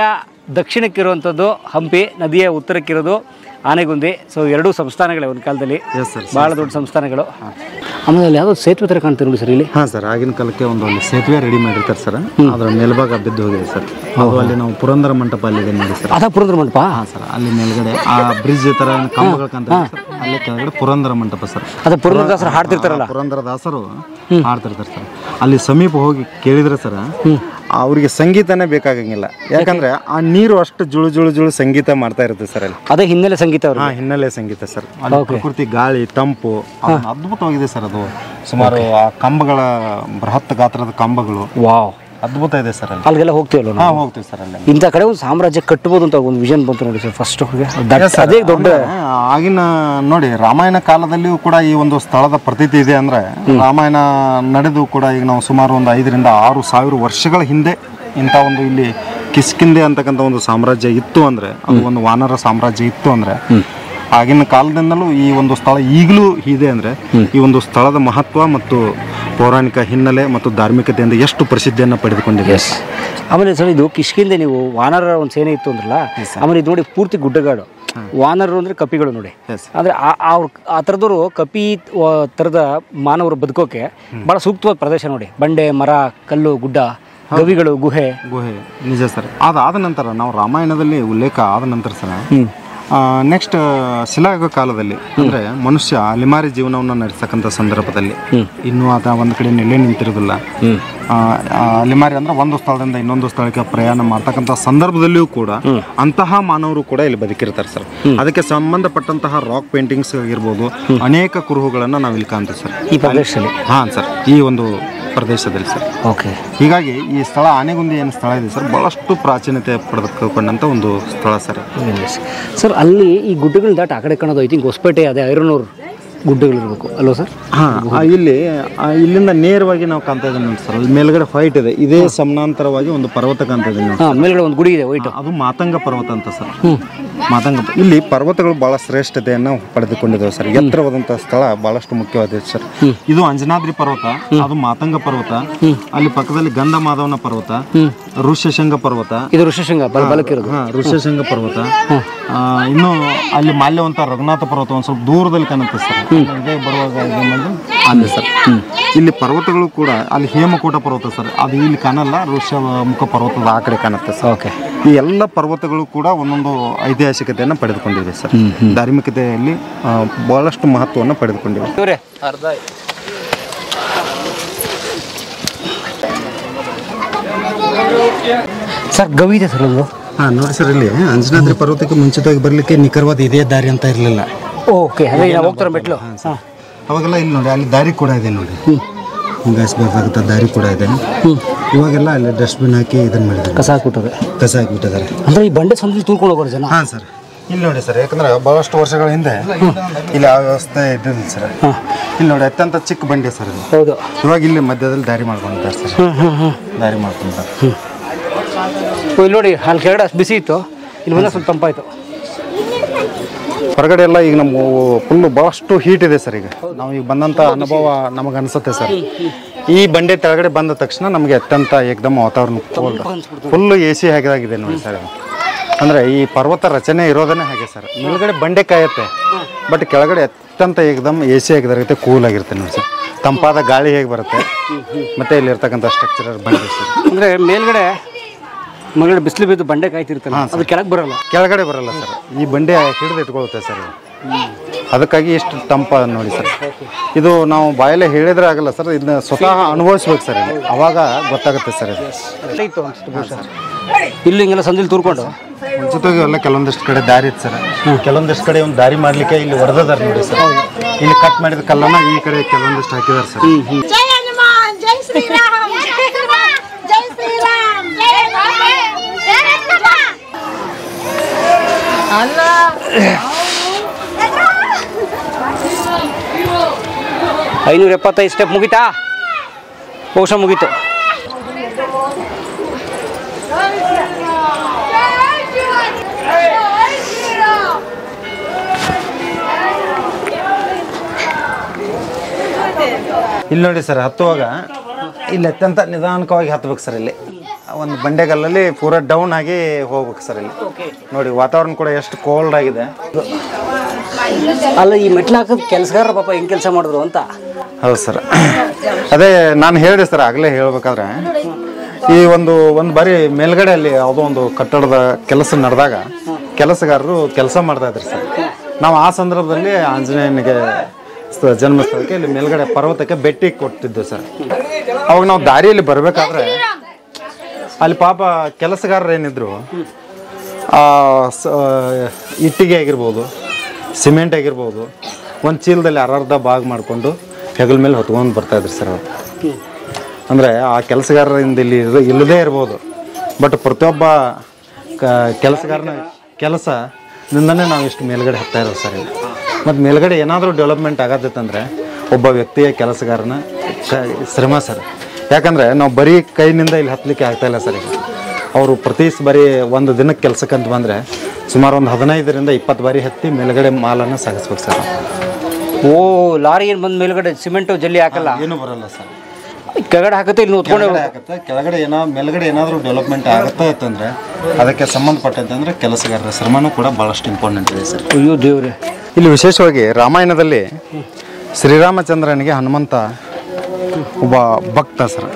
ದಕ್ಷಿಣಕ್ಕಿರುವಂಥದ್ದು ಹಂಪಿ ನದಿಯ ಉತ್ತರಕ್ಕಿರೋದು ಆನೆಗುಂದಿ ಸೊ ಎರಡೂ ಸಂಸ್ಥಾನಗಳೇ ಒಂದು ಕಾಲದಲ್ಲಿ ಎಸ್ ಸರ್ ಭಾಳ ದೊಡ್ಡ ಸಂಸ್ಥಾನಗಳು ಆಮೇಲೆ ಅಲ್ಲಿ ಯಾವುದೋ ಸೇತುವೆ ಥರ ಕಾಣ್ತಾರೆ ನೋಡಿ ಸರ್ ಇಲ್ಲಿ ಹಾಂ ಸರ್ ಆಗಿನ ಕಾಲಕ್ಕೆ ಒಂದು ಅಲ್ಲಿ ಸೇತುವೆ ರೆಡಿ ಮಾಡಿರ್ತಾರೆ ಸರ್ ಅದರ ಮೇಲ್ಭಾಗ ಬಿದ್ದು ಹೋಗಿದೆ ಸರ್ ಅದು ಅಲ್ಲಿ ನಾವು ಪುರಂದರ ಮಂಟಪ ಅಲ್ಲಿದೆ ನೋಡಿ ಸರ್ ಅದಾ ಪುರಂದ್ರ ಮಂಟಪ ಹಾಂ ಸರ್ ಅಲ್ಲಿ ಮೇಲ್ಗಡೆ ಆ ಬ್ರಿಡ್ಜ್ ಥರ ಕಂಬಗಳು ಕಾಣ್ತಾರೆ ಸರ್ ಅಲ್ಲಿ ಕೆಳಗಡೆ ಪುರಂದರ ಮಂಟಪ ಸರ್ ಅದೇ ಪುರಂದ್ರದಾಸರು ಹಾಡ್ತಿರ್ತಾರಲ್ಲ ಪುರಂದರ ದಾಸರು ಹಾಡ್ತಿರ್ತಾರೆ ಸರ್ ಅಲ್ಲಿ ಸಮೀಪ ಹೋಗಿ ಕೇಳಿದ್ರೆ ಸರ್ ಅವರಿಗೆ ಸಂಗೀತನೇ ಬೇಕಾಗಂಗಿಲ್ಲ ಯಾಕಂದ್ರೆ ಆ ನೀರು ಅಷ್ಟು ಜುಳು ಜುಳು ಜುಳು ಸಂಗೀತ ಮಾಡ್ತಾ ಇರುತ್ತೆ ಸರ್ ಅಲ್ಲಿ ಅದೇ ಹಿನ್ನೆಲೆ ಸಂಗೀತ ಅವರು ಹಾ ಹಿನ್ನೆಲೆ ಸಂಗೀತ ಸರ್ ಅಲ್ಲಿ ಪ್ರಕೃತಿ ಗಾಳಿ ತಂಪು ಅದನ್ನ ಅದ್ಭುತವಾಗಿದೆ ಸರ್ ಅದು ಸುಮಾರು ಆ ಕಂಬಗಳ ಬೃಹತ್ ಗಾತ್ರದ ಕಂಬಗಳು ವಾವ್ ಅದ್ಭುತ ಇದೆ ಸರ್ ಅಲ್ಲಿ ಅಲ್ಲಿಗೆಲ್ಲ ಹೋಗ್ತೀವಲ್ಲ ಹಾ ನಾವು ಹೋಗ್ತೀವಿ ಸರ್ ಅಲ್ಲಿ ಇಂಥ ಕಡೆ ಒಂದು ಸಾಮ್ರಾಜ್ಯ ಕಟ್ಬೋದು ಅಂತ ಒಂದು ವಿಷನ್ ಬಂತು ನೋಡಿ ಸರ್ ಫಸ್ಟ್ ಅದೇ ದೊಡ್ಡ ಅಂದ್ರೆ ಆಗಿನ ನೋಡಿ ರಾಮಾಯಣ ಕಾಲದಲ್ಲಿಯೂ ಕೂಡ ಈ ಒಂದು ಸ್ಥಳದ ಪ್ರತೀತಿ ಇದೆ ಅಂದ್ರೆ ರಾಮಾಯಣ ನಡೆದು ಕೂಡ ಈಗ ನಾವು ಸುಮಾರು ಒಂದು ಐದರಿಂದ ಆರು ಸಾವಿರ ವರ್ಷಗಳ ಹಿಂದೆ ಇಂಥ ಒಂದು ಇಲ್ಲಿ ಕಿಸ್ಕಿಂದೆ ಅಂತಕ್ಕಂಥ ಒಂದು ಸಾಮ್ರಾಜ್ಯ ಇತ್ತು ಅಂದ್ರೆ ಅದು ಒಂದು ವಾನರ ಸಾಮ್ರಾಜ್ಯ ಇತ್ತು ಅಂದ್ರೆ ಆಗಿನ ಕಾಲದಿಂದಲೂ ಈ ಒಂದು ಸ್ಥಳ ಈಗಲೂ ಇದೆ ಅಂದ್ರೆ ಈ ಒಂದು ಸ್ಥಳದ ಮಹತ್ವ ಮತ್ತು ಪೌರಾಣಿಕ ಹಿನ್ನೆಲೆ ಮತ್ತು ಧಾರ್ಮಿಕತೆಯಿಂದ ಎಷ್ಟು ಪ್ರಸಿದ್ಧಿಯನ್ನು ಪಡೆದುಕೊಂಡಿದೆ ಆಮೇಲೆ ಸರ್ ಇದು ಕಿಷ್ಕಿಂದೆ ನೀವು ವಾನರರ ಒಂದು ಸೇನೆ ಇತ್ತು ಅಂದ್ರಲ್ಲ ಆಮೇಲೆ ಇದು ನೋಡಿ ಪೂರ್ತಿ ಗುಡ್ಡಗಾಡು ವಾನರರು ಅಂದ್ರೆ ಕಪಿಗಳು ನೋಡಿ Yes. ಅಂದ್ರೆ ಆ- ಅವ್ರ ಆ ಥರದವರು ಕಪಿ ವ- ಥರದ ಮಾನವರು ಬದುಕೋಕೆ ಬಹಳ ಸೂಕ್ತವಾದ ಪ್ರದೇಶ ನೋಡಿ ಬಂಡೆ ಮರ ಕಲ್ಲು ಗುಡ್ಡ ಗವಿಗಳು ಗುಹೆ ಗುಹೆ ನಿಜ ಸರ್ ಅದಾದ ನಂತರ ನಾವು ರಾಮಾಯಣದಲ್ಲಿ ಉಲ್ಲೇಖ ಆದ ನಂತರ ಸರ್ ನೆಕ್ಸ್ಟ್ ಶಿಲಾಯುಗ ಕಾಲದಲ್ಲಿ ಅಂದ್ರೆ ಮನುಷ್ಯ ಅಲಿಮಾರಿ ಜೀವನವನ್ನು ನಡೆಸತಕ್ಕಂಥ ಸಂದರ್ಭದಲ್ಲಿ ಇನ್ನೂ ಆತ ಒಂದು ಕಡೆ ನೆಲೆ ನಿಂತಿರೋದಿಲ್ಲ ಆ, ಆ, ಅಲಿಮಾರಿ ಅಂದ್ರೆ ಒಂದು ಸ್ಥಳದಿಂದ ಇನ್ನೊಂದು ಸ್ಥಳಕ್ಕೆ ಪ್ರಯಾಣ ಮಾಡ್ತಕ್ಕಂಥ ಸಂದರ್ಭದಲ್ಲಿಯೂ ಕೂಡ ಅಂತಹ ಮಾನವರು ಕೂಡ ಇಲ್ಲಿ ಬದುಕಿರ್ತಾರೆ ಸರ್ ಅದಕ್ಕೆ ಸಂಬಂಧಪಟ್ಟಂತಹ ರಾಕ್ ಪೇಂಟಿಂಗ್ಸ್ ಆಗಿರ್ಬೋದು ಅನೇಕ ಕುರುಹುಗಳನ್ನ ನಾವು ಇಲ್ಲಿ ಕಾಣ್ತೀವಿ ಸರ್ ಈ ಪ್ರದೇಶದಲ್ಲಿ ಹಾಂ ಸರ್ ಈ ಒಂದು ಪ್ರದೇಶದಲ್ಲಿ ಸರ್ ಓಕೆ ಹೀಗಾಗಿ ಈ ಸ್ಥಳ ಆನೆಗುಂದಿ ಏನು ಸ್ಥಳ ಇದೆ ಸರ್ ಬಹಳಷ್ಟು ಪ್ರಾಚೀನತೆ ಪಡೆದುಕೊಂಡಂಥ ಒಂದು ಸ್ಥಳ ಸರ್ ಸರ್ ಅಲ್ಲಿ ಈ ಗುಡ್ಡಗಳನ್ನ ದಾಟಿ ಆ ಕಡೆ ಕಾಣೋದು ಐ ಥಿಂಕ್ ಹೊಸಪೇಟೆ ಅದೇ ಐರನೂರು ಗುಡ್ಡಗಳಿರ್ಬೇಕು ಅಲ್ವಾ ಸರ್ ಹಾಂ ಇಲ್ಲಿ ಆ, ಇಲ್ಲಿಂದ ನೇರವಾಗಿ ನಾವು ಕಾಣ್ತಾ ಇದ್ದೀವಿ ನೋಡಿ ಸರ್ ಅಲ್ಲಿ ಮೇಲ್ಗಡೆ ವೈಟ್ ಇದೆ ಇದೇ ಸಮಾನಾಂತರವಾಗಿ ಒಂದು ಪರ್ವತ ಕಾಣ್ತಾ ಇದೆ ನೋಡಿ ಹಾಂ ಮೇಲ್ಗಡೆ ಒಂದು ಗುಡಿ ಇದೆ ವೈಟ್ ಅದು ಮಾತಂಗ ಪರ್ವತ ಅಂತ ಸರ್ ಮಾತಂಗ ಇಲ್ಲಿ ಪರ್ವತಗಳು ಬಹಳ ಶ್ರೇಷ್ಠತೆಯನ್ನು ಪಡೆದುಕೊಂಡಿದ್ದಾವೆ ಸರ್ ಎತ್ತರವಾದಂತಹ ಸ್ಥಳ ಬಹಳಷ್ಟು ಮುಖ್ಯವಾಗಿದೆ ಸರ್ ಇದು ಅಂಜನಾದ್ರಿ ಪರ್ವತ ಅದು ಮಾತಂಗ ಪರ್ವತ ಅಲ್ಲಿ ಪಕ್ಕದಲ್ಲಿ ಗಂಧ ಮಾಧವನ ಪರ್ವತ ಋಷ್ಯಶೃಂಗ ಪರ್ವತ ಇದು ಋಷಶೃಂಗ ಬಲ ಬಲಕ್ಕಿರೋದು ಹಾ ಋಷ್ಯಶೃಂಗ ಪರ್ವತ ಆ, ಇನ್ನು ಅಲ್ಲಿ ಮಾಲ್ಯವಂತ ರಘುನಾಥ ಪರ್ವತ ಒಂದು ಸ್ವಲ್ಪ ದೂರದಲ್ಲಿ ಕಾಣುತ್ತೆ ಸರ್ ಇದೇ ಬರುವಾಗ ಇದು ಮಾಡಿ ಅಲ್ಲಿ ಸರ್ ಇಲ್ಲಿ ಪರ್ವತಗಳು ಕೂಡ ಅಲ್ಲಿ ಹೇಮಕೂಟ ಪರ್ವತ ಸರ್ ಅದು ಇಲ್ಲಿ ಕಾಣಲ್ಲ ಋಷ್ಯ ಮುಖ ಪರ್ವತದ ಆ ಕಡೆ ಕಾಣುತ್ತೆ ಸರ್ ಓಕೆ ಈ ಎಲ್ಲ ಪರ್ವತಗಳು ಕೂಡ ಒಂದೊಂದು ಐತಿಹಾಸಿಕತೆಯನ್ನು ಪಡೆದುಕೊಂಡಿವೆ ಸರ್ ಧಾರ್ಮಿಕತೆಯಲ್ಲಿ ಆ, ಬಹಳಷ್ಟು ಮಹತ್ವವನ್ನು ಪಡೆದುಕೊಂಡಿವೆ ಇವರೇ ಅರ್ಧ ಸರ್ ಗವಿ ಇದೆ ಸರ್ ಒಂದು ಹಾಂ ನೋಡಿ ಸರ್ ಇಲ್ಲಿ ಅಂಜನಾದ್ರಿ ಪರ್ವತಕ್ಕೆ ಮುಂಚಿತವಾಗಿ ಬರಲಿಕ್ಕೆ ನಿಖರವಾದ ಇದೇ ದಾರಿ ಅಂತ ಇರಲಿಲ್ಲ ಓಕೆ ಅದೇ ನಾವು ಹೋಗ್ತಾರೆ ಮೆಟ್ಲು ಹಾಂ ಅವಾಗೆಲ್ಲ ಇಲ್ಲಿ ನೋಡಿ ಅಲ್ಲಿ ದಾರಿ ಕೂಡ ಇದೆ ನೋಡಿ ಹಿಂಗಾಯಿಸ್ಬೇಕಾಗುತ್ತ ದಾರಿ ಕೂಡ ಇದೆ ಇವಾಗೆಲ್ಲ ಅಲ್ಲಿ ಡಸ್ಟ್ಬಿನ್ ಹಾಕಿ ಇದನ್ನ ಮಾಡಿದ್ದಾರೆ ಕಸ ಹಾಕ್ಬಿಟ್ಟವೆ ಕಸ ಹಾಕಿಬಿಟ್ಟಿದ್ದಾರೆ ಅಂದ್ರೆ ಈ ಬಂಡೆ ಸಂದಲ್ಲಿ ತೂರ್ಕೊಂಡು ಹೋಗೋರು ಜನ ಹಾಂ ಸರ್ ಇಲ್ಲಿ ನೋಡಿ ಸರ್ ಯಾಕಂದ್ರೆ ಬಹಳಷ್ಟು ವರ್ಷಗಳ ಹಿಂದೆ ಇಲ್ಲಿ ಆ ವ್ಯವಸ್ಥೆ ಇದ್ದಿಲ್ಲ ಸರ್ ಇಲ್ಲಿ ನೋಡಿ ಅತ್ಯಂತ ಚಿಕ್ಕ ಬಂಡೆ ಸರ್ ಇದು ಹೌದು ಇವಾಗ ಇಲ್ಲಿ ಮಧ್ಯದಲ್ಲಿ ದಾರಿ ಮಾಡ್ಕೊಂಡಿದ್ದಾರೆ ಸರ್ ದಾರಿ ಮಾಡ್ಕೊಂಡಿದ್ದಾರೆ ಓ, ಇಲ್ಲಿ ನೋಡಿ ಅಲ್ಲಿ ಕೆಳಗಡೆ ಅಷ್ಟು ಬಿಸಿ ಇತ್ತು ಇಲ್ಲಿ ಬಂದ ಸ್ವಲ್ಪ ತಂಪಾಯ್ತು ಹೊರಗಡೆ ಎಲ್ಲ ಈಗ ನಮ್ಮ ಫುಲ್ಲು ಭಾಳಷ್ಟು ಹೀಟ್ ಇದೆ ಸರ್ ಈಗ ನಾವು ಈಗ ಬಂದಂಥ ಅನುಭವ ನಮಗೆ ಅನಿಸುತ್ತೆ ಸರ್ ಈ ಬಂಡೆ ಕೆಳಗಡೆ ಬಂದ ತಕ್ಷಣ ನಮಗೆ ಅತ್ಯಂತ ಏಕದಮ್ ವಾತಾವರಣ ಕೋಲ್ಡ್ ಫುಲ್ಲು ಎ ಸಿ ಹಾಕಿದಾಗಿದೆ ನೋಡಿ ಸರ್ ಇದು. ಅಂದ್ರೆ ಈ ಪರ್ವತ ರಚನೆ ಇರೋದನ್ನೇ ಹಾಗೆ ಸರ್ ಮೇಲ್ಗಡೆ ಬಂಡೆ ಕಾಯುತ್ತೆ ಬಟ್ ಕೆಳಗಡೆ ಅತ್ಯಂತ ಏಕದಮ್ ಎ ಸಿ ಹಾಕಿದಾಗುತ್ತೆ ಕೂಲ್ ಆಗಿರುತ್ತೆ ನೋಡಿ ಸರ್ ತಂಪಾದ ಗಾಳಿ ಹೇಗೆ ಬರುತ್ತೆ ಮತ್ತೆ ಇಲ್ಲಿರ್ತಕ್ಕಂಥ ಸ್ಟ್ರಕ್ಚರ್ ಬಂಡೆ ಸರ್ ಅಂದ್ರೆ ಮೇಲ್ಗಡೆ ಮೇಲ್ಗಡೆ ಬಿಸಿಲು ಬಿದ್ದು ಬಂಡೆ ಕಾಯ್ತಿರ್ತಲ್ಲ ಅದು ಕೆಳಗೆ ಬರಲ್ಲ ಕೆಳಗಡೆ ಬರಲ್ಲ ಸರ್ ಈ ಬಂಡೆ ಹಿಡಿದು ಇಟ್ಕೊಳ್ಳುತ್ತೆ ಸರ್ ಇದು. ಅದಕ್ಕಾಗಿ ಎಷ್ಟು ತಂಪ ನೋಡಿ ಸರ್ ಇದು ನಾವು ಬಾಯಲ್ಲೇ ಹೇಳಿದ್ರೆ ಆಗಲ್ಲ ಸರ್ ಇದನ್ನ ಸ್ವತಃ ಅನುಭವಿಸ್ಬೇಕು ಸರ್ ಇದು. ಅವಾಗ ಗೊತ್ತಾಗುತ್ತೆ ಸರ್ ಇದು ಇತ್ತು ಅನ್ಸುತ್ತೆ ಬಹುಶಃ ಇಲ್ಲಿ ಹಿಂಗೆಲ್ಲ ಸಂದಿಲ್ ತೂರ್ಕೊಂಡು ಜೊತೆಗೆ ಎಲ್ಲ ಕೆಲವೊಂದಿಷ್ಟು ಕಡೆ ದಾರಿ ಇತ್ತು ಸರ್ ಕೆಲವೊಂದಿಷ್ಟು ಕಡೆ ಒಂದು ದಾರಿ ಮಾಡ್ಲಿಕ್ಕೆ ಇಲ್ಲಿ ಹೊಡೆದಾರೆ ನೋಡಿ ಸರ್ ಇಲ್ಲಿ ಕಟ್ ಮಾಡಿದ ಕಲ್ಲನ್ನ ಈ ಕಡೆ ಕೆಲವೊಂದಿಷ್ಟು ಹಾಕಿದಾರೆ ಸರ್ ಜೈ ಹನುಮಾನ್ ಜೈ ಶ್ರೀರಾಮ್ ಜೈ ಶ್ರೀರಾಮ್ ಜೈ ಅಲ್ಲ ಐನೂರ ಎಪ್ಪತ್ತೈದು ಸ್ಟೆಪ್ ಮುಗೀತಾ ಬಹುಶಃ ಮುಗೀತು ಇಲ್ಲಿ ನೋಡಿ ಸರ್ ಹತ್ತುವಾಗ ಇಲ್ಲಿ ಅತ್ಯಂತ ನಿಧಾನಕವಾಗಿ ಹತ್ಬೇಕು ಸರ್ ಇಲ್ಲಿ ಒಂದು ಬಂಡೆಗಲ್ಲಲ್ಲಿ ಪೂರ ಡೌನ್ ಆಗಿ ಹೋಗ್ಬೇಕು ಸರ್ ಇಲ್ಲಿ ನೋಡಿ ವಾತಾವರಣ ಕೂಡ ಎಷ್ಟು ಕೋಲ್ಡ್ ಆಗಿದೆ ಅಲ್ಲ ಈ ಮೆಟ್ಲು ಹಾಕೋದು ಕೆಲಸಗಾರ ಪಾಪ ಹೆಂಗ್ ಕೆಲಸ ಮಾಡಿದ್ರು ಅಂತ ಹೌದು ಸರ್ ಅದೇ ನಾನು ಹೇಳಿದೆ ಸರ್ ಆಗಲೇ ಹೇಳ್ಬೇಕಾದ್ರೆ ಈ ಒಂದು ಒಂದು ಬಾರಿ ಮೇಲ್ಗಡೆ ಅಲ್ಲಿ ಯಾವುದೋ ಒಂದು ಕಟ್ಟಡದ ಕೆಲಸ ನಡೆದಾಗ ಕೆಲಸಗಾರರು ಕೆಲಸ ಮಾಡ್ತಾ ಇದ್ರು ಸರ್ ನಾವು ಆ ಸಂದರ್ಭದಲ್ಲಿ ಆಂಜನೇಯನಿಗೆ ಸ- ಜನ್ಮಸ್ಥಳಕ್ಕೆ ಇಲ್ಲಿ ಮೇಲ್ಗಡೆ ಪರ್ವತಕ್ಕೆ ಭೇಟಿ ಕೊಟ್ಟಿದ್ದು ಸರ್ ಅವಾಗ ನಾವು ದಾರಿಯಲ್ಲಿ ಬರಬೇಕಾದ್ರೆ ಅಲ್ಲಿ ಪಾಪ ಕೆಲಸಗಾರರು ಏನಿದ್ರು ಆ, ಸ- ಇಟ್ಟಿಗೆ ಆಗಿರ್ಬೋದು ಸಿಮೆಂಟ್ ಆಗಿರ್ಬೋದು ಒಂದು ಚೀಲದಲ್ಲಿ ಅರ್ಧ ಭಾಗ ಮಾಡಿಕೊಂಡು ಹೆಗಲ ಮೇಲೆ ಹೊತ್ಕೊಂಡು ಬರ್ತಾಯಿದ್ರು ಸರ್ ಅವರು ಅಂದರೆ ಆ ಕೆಲಸಗಾರರಿಂದ ಇಲ್ಲಿ ಇರ- ಇಲ್ಲದೇ ಇರ್ಬೋದು ಬಟ್ ಪ್ರತಿಯೊಬ್ಬ ಕ ಕೆಲಸಗಾರನ ಕೆಲಸದಿಂದನೇ ನಾವು ಇಷ್ಟು ಮೇಲ್ಗಡೆ ಹತ್ತಾ ಇರೋದು ಸರ್ ಇಲ್ಲಿ ಮತ್ತು ಮೇಲ್ಗಡೆ ಏನಾದರೂ ಡೆವಲಪ್ಮೆಂಟ್ ಆಗತ್ತಂದರೆ ಒಬ್ಬ ವ್ಯಕ್ತಿಯ ಕೆಲಸಗಾರನ ಕ- ಶ್ರಮ ಸರ್ ಯಾಕಂದರೆ ನಾವು ಬರೀ ಕೈನಿಂದ ಇಲ್ಲಿ ಹತ್ತಲಿಕ್ಕೆ ಆಗ್ತಾಯಿಲ್ಲ ಸರ್ ಈಗ ಅವರು ಪ್ರತಿ ಸ್ ಬಾರಿ ಒಂದು ದಿನಕ್ಕೆ ಕೆಲಸಕ್ಕಂತ ಬಂದರೆ ಸುಮಾರು ಒಂದು ಹದಿನೈದರಿಂದ ಇಪ್ಪತ್ತು ಬಾರಿ ಹತ್ತಿ ಮೇಲ್ಗಡೆ ಮಾಲನ್ನು ಸಾಗಿಸ್ಬೇಕು ಸರ್ ಓ ಲಾರಿ ಏನು ಬಂದ ಮೇಲ್ಗಡೆ ಸಿಮೆಂಟು ಜಲ್ಲಿ ಹಾಕಲ್ಲ ಏನು ಬರಲ್ಲ ಸರ್ ಕೆಳಗಡೆ ಹಾಕತ್ತೆ ಇಲ್ಲಿ ಉತ್ಕೊಂಡೆ ಕೆಳಗಡೆ ಆಗುತ್ತೆ ಕೆಳಗಡೆ ಏನೋ ಮೇಲ್ಗಡೆ ಏನಾದರೂ ಡೆವಲಪ್ಮೆಂಟ್ ಆಗುತ್ತೆ ಅಂತಂದರೆ ಅದಕ್ಕೆ ಸಂಬಂಧಪಟ್ಟಂತೆ ಅಂದರೆ ಕೆಲಸಗಾರರ ಶ್ರಮನೂ ಕೂಡ ಭಾಳಷ್ಟು ಇಂಪಾರ್ಟೆಂಟ್ ಇದೆ ಸರ್ ಅಯ್ಯೋ ದೇವ್ರೆ ಇಲ್ಲಿ ವಿಶೇಷವಾಗಿ ರಾಮಾಯಣದಲ್ಲಿ ಶ್ರೀರಾಮಚಂದ್ರನಿಗೆ ಹನುಮಂತ ಒಬ್ಬ ಭಕ್ತ ಸರ್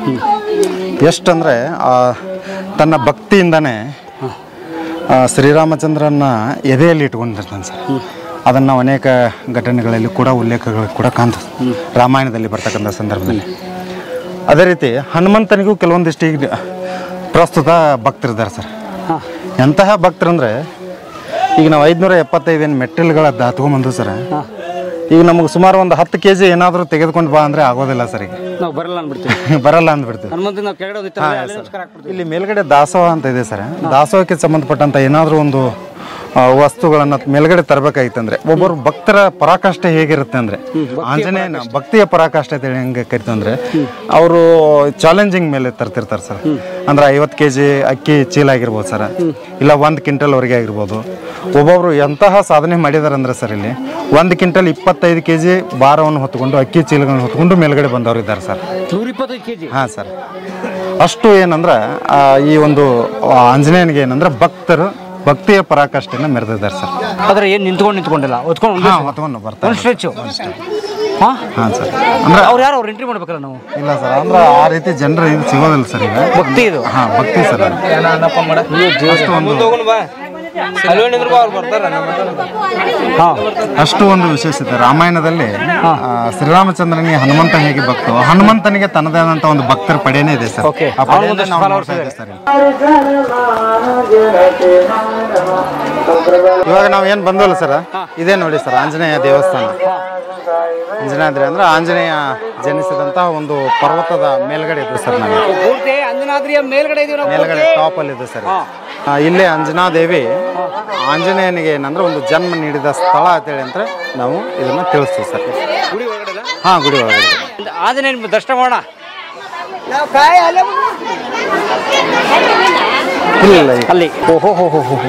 ಎಷ್ಟಂದರೆ ತನ್ನ ಭಕ್ತಿಯಿಂದನೇ ಆ, ಶ್ರೀರಾಮಚಂದ್ರನ ಎದೆಯಲ್ಲಿ ಇಟ್ಕೊಂಡಿರ್ತಾನೆ ಸರ್ ಅದನ್ನು ನಾವು ಅನೇಕ ಘಟನೆಗಳಲ್ಲಿ ಕೂಡ ಉಲ್ಲೇಖಗಳು ಕೂಡ ಕಾಣ್ತದೆ ರಾಮಾಯಣದಲ್ಲಿ ಬರ್ತಕ್ಕಂಥ ಸಂದರ್ಭದಲ್ಲಿ ಅದೇ ರೀತಿ ಹನುಮಂತನಿಗೂ ಕೆಲವೊಂದಿಷ್ಟು ಈಗ ಪ್ರಸ್ತುತ ಭಕ್ತರಿದ್ದಾರೆ ಸರ್ ಎಂತಹ ಭಕ್ತರಂದ್ರೆ ಈಗ ನಾವು ಐದುನೂರ ಎಪ್ಪತ್ತೈದು ಏನು ಮೆಟ್ಟಿಲುಗಳ ಹತ್ಕೊಂಬಂದು ಸರ್ ಈಗ ನಮಗೆ ಸುಮಾರು ಒಂದು ಹತ್ತು ಕೆ ಜಿ ಏನಾದರೂ ತೆಗೆದುಕೊಂಡು ಬಾ ಅಂದರೆ ಆಗೋದಿಲ್ಲ ಸರ್ ಈಗ ನಾವು ಬರಲ್ಲ ಅಂದ್ಬಿಡ್ತೀವಿ ಬರಲ್ಲ ಅಂದ್ಬಿಡ್ತೀವಿ ಹನುಮಂತ ನಾವು ಕೆಳಗಡೆ ಹೋಗಿತ್ತಂದ್ರೆ ಅಲ್ಲೇ ನಮಸ್ಕಾರ ಹಾಕ್ಬಿಡ್ತೀವಿ ಇಲ್ಲಿ ಮೇಲ್ಗಡೆ ದಾಸೋಹ ಅಂತ ಇದೆ ಸರ್ ದಾಸೋಹಕ್ಕೆ ಸಂಬಂಧಪಟ್ಟಂತ ಏನಾದರೂ ಒಂದು ಆ, ವಸ್ತುಗಳನ್ನ ಮೇಲ್ಗಡೆ ತರಬೇಕಾಗಿತ್ತಂದ್ರೆ ಒಬ್ಬರು ಭಕ್ತರ ಪರಾಕಾಷ್ಠೆ ಹೇಗಿರುತ್ತೆ ಅಂದ್ರೆ ಆಂಜನೇಯನ ಭಕ್ತಿಯ ಪರಾಕಾಷ್ಠೆ ಅಂತ ಹೇಳಿ ಹೆಂಗೆ ಕರಿತಂದ್ರೆ ಅವರು ಚಾಲೆಂಜಿಂಗ್ ಮೇಲೆ ತರ್ತಿರ್ತಾರೆ ಸರ್ ಅಂದ್ರೆ ಐವತ್ತು ಕೆ ಜಿ ಅಕ್ಕಿ ಚೀಲ ಆಗಿರ್ಬೋದು ಸರ್ ಇಲ್ಲ ಒಂದು ಕ್ವಿಂಟಲ್ವರೆಗೆ ಆಗಿರ್ಬೋದು ಒಬ್ಬೊಬ್ರು ಎಂತಹ ಸಾಧನೆ ಮಾಡಿದಾರೆ ಅಂದ್ರೆ ಸರ್ ಇಲ್ಲಿ ಒಂದು ಕ್ವಿಂಟಲ್ ಇಪ್ಪತ್ತೈದು ಕೆ ಜಿ ಭಾರವನ್ನು ಹೊತ್ಕೊಂಡು ಅಕ್ಕಿ ಚೀಲಗಳನ್ನ ಹೊತ್ಕೊಂಡು ಮೇಲ್ಗಡೆ ಬಂದವರು ಇದ್ದಾರೆ ಸರ್ ನೂರ ಇಪ್ಪತ್ತೈದು ಕೆ ಜಿ ಹಾಂ ಸರ್ ಅಷ್ಟು ಏನಂದ್ರೆ ಆ, ಈ ಒಂದು ಆ, ಆಂಜನೇಯನಿಗೆ ಏನಂದ್ರೆ ಭಕ್ತರು ಭಕ್ತಿಯ ಪರಾಕಾಷ್ಠೆಯನ್ನು ಮೆರೆದಿದ್ದಾರೆ ಸರ್ ಆದ್ರೆ ಏನು ನಿಂತ್ಕೊಂಡು ನಿಂತ್ಕೊಂಡಿಲ್ಲ ಹೊತ್ಕೊಂಡು ಒಂದು ಹಾಂ ಹೊತ್ಕೊಂಡು ಬರ್ತಾರೆ ಒಂದು ಸ್ಟ್ರೆಚ್ಚು ಹಾಂ ಹಾಂ ಸರ್ ಅಂದ್ರೆ ಅವ್ರು ಯಾರು ಅವ್ರು ಎಂಟ್ರಿ ಮಾಡ್ಬೇಕಲ್ಲ ನಾವು ಇಲ್ಲ ಸರ್ ಅಂದ್ರೆ ಆ ರೀತಿ ಜನರು ಇದು ಸಿಗೋದಿಲ್ಲ ಸರ್ ಈಗ ಭಕ್ತಿ ಇದು ಹಾಂ ಭಕ್ತಿ ಸರ್ ಅದು. ಅಷ್ಟು ಒಂದು ಹಾಂ ಅಷ್ಟು ಒಂದು ವಿಶೇಷತೆ ರಾಮಾಯಣದಲ್ಲಿ ಆ, ಶ್ರೀರಾಮಚಂದ್ರನಿಗೆ ಹನುಮಂತ ಹೇಗೆ ಭಕ್ತ ಹನುಮಂತನಿಗೆ ತನ್ನದೇ ಆದಂತ ಒಂದು ಭಕ್ತರ ಪಡೆನೇ ಇದೆ ಸರ್ Okay. ಆ ಪಡೆಯನ್ನ ಅವನಿಗೊಂದಷ್ಟು ನಾವು followers ನೋಡ್ತಾ ಇದ್ದೀವಿ ಸರ್ ಇಲ್ಲಿ. ಇವಾಗ ನಾವು ಏನು ಬಂದವಲ್ಲ ಸರ್ ಇದೇ ನೋಡಿ ಸರ್ ಆಂಜನೇಯ ದೇವಸ್ಥಾನ ಅಂಜನಾದ್ರಿ ಅಂದ್ರೆ ಆಂಜನೇಯ ಜನಿಸಿದಂತಹ ಒಂದು ಪರ್ವತದ ಮೇಲ್ಗಡೆ ಇದೆ ಸರ್ ನಾವು ಪೂರ್ತಿ ಅಂಜನಾದ್ರಿಯ ಮೇಲ್ಗಡೆ ಇದೀವಿ ನಾವು ಮೇಲ್ಗಡೆ ಟಾಪ್ ಅಲ್ಲಿ ಇದೆ ಸರ್ ಆ, ಇಲ್ಲೇ ಅಂಜನಾದೇವಿ ಆಂಜನೇಯನಿಗೆ ಏನಂದ್ರೆ ಒಂದು ಜನ್ಮ ನೀಡಿದ ಸ್ಥಳ ಅಂತೇಳಿ ಅಂದ್ರೆ ನಾವು ಇದನ್ನ ತಿಳಿಸ್ತೀವಿ ಸರ್ ಗುಡಿ ಒಳಗಡೆ ಹಾ ಗುಡಿ ಒಳಗಡೆ ಇದೆ. ಆಂಜನೇಯನ ದರ್ಶನ ಮಾಡೋಣ ಇಲ್ಲ ಇಲ್ಲ ಇಲ್ಲ. ಅಲ್ಲಿ ಓಹೋ ಹೋ ಹೋ ಹೋ ಹೋ.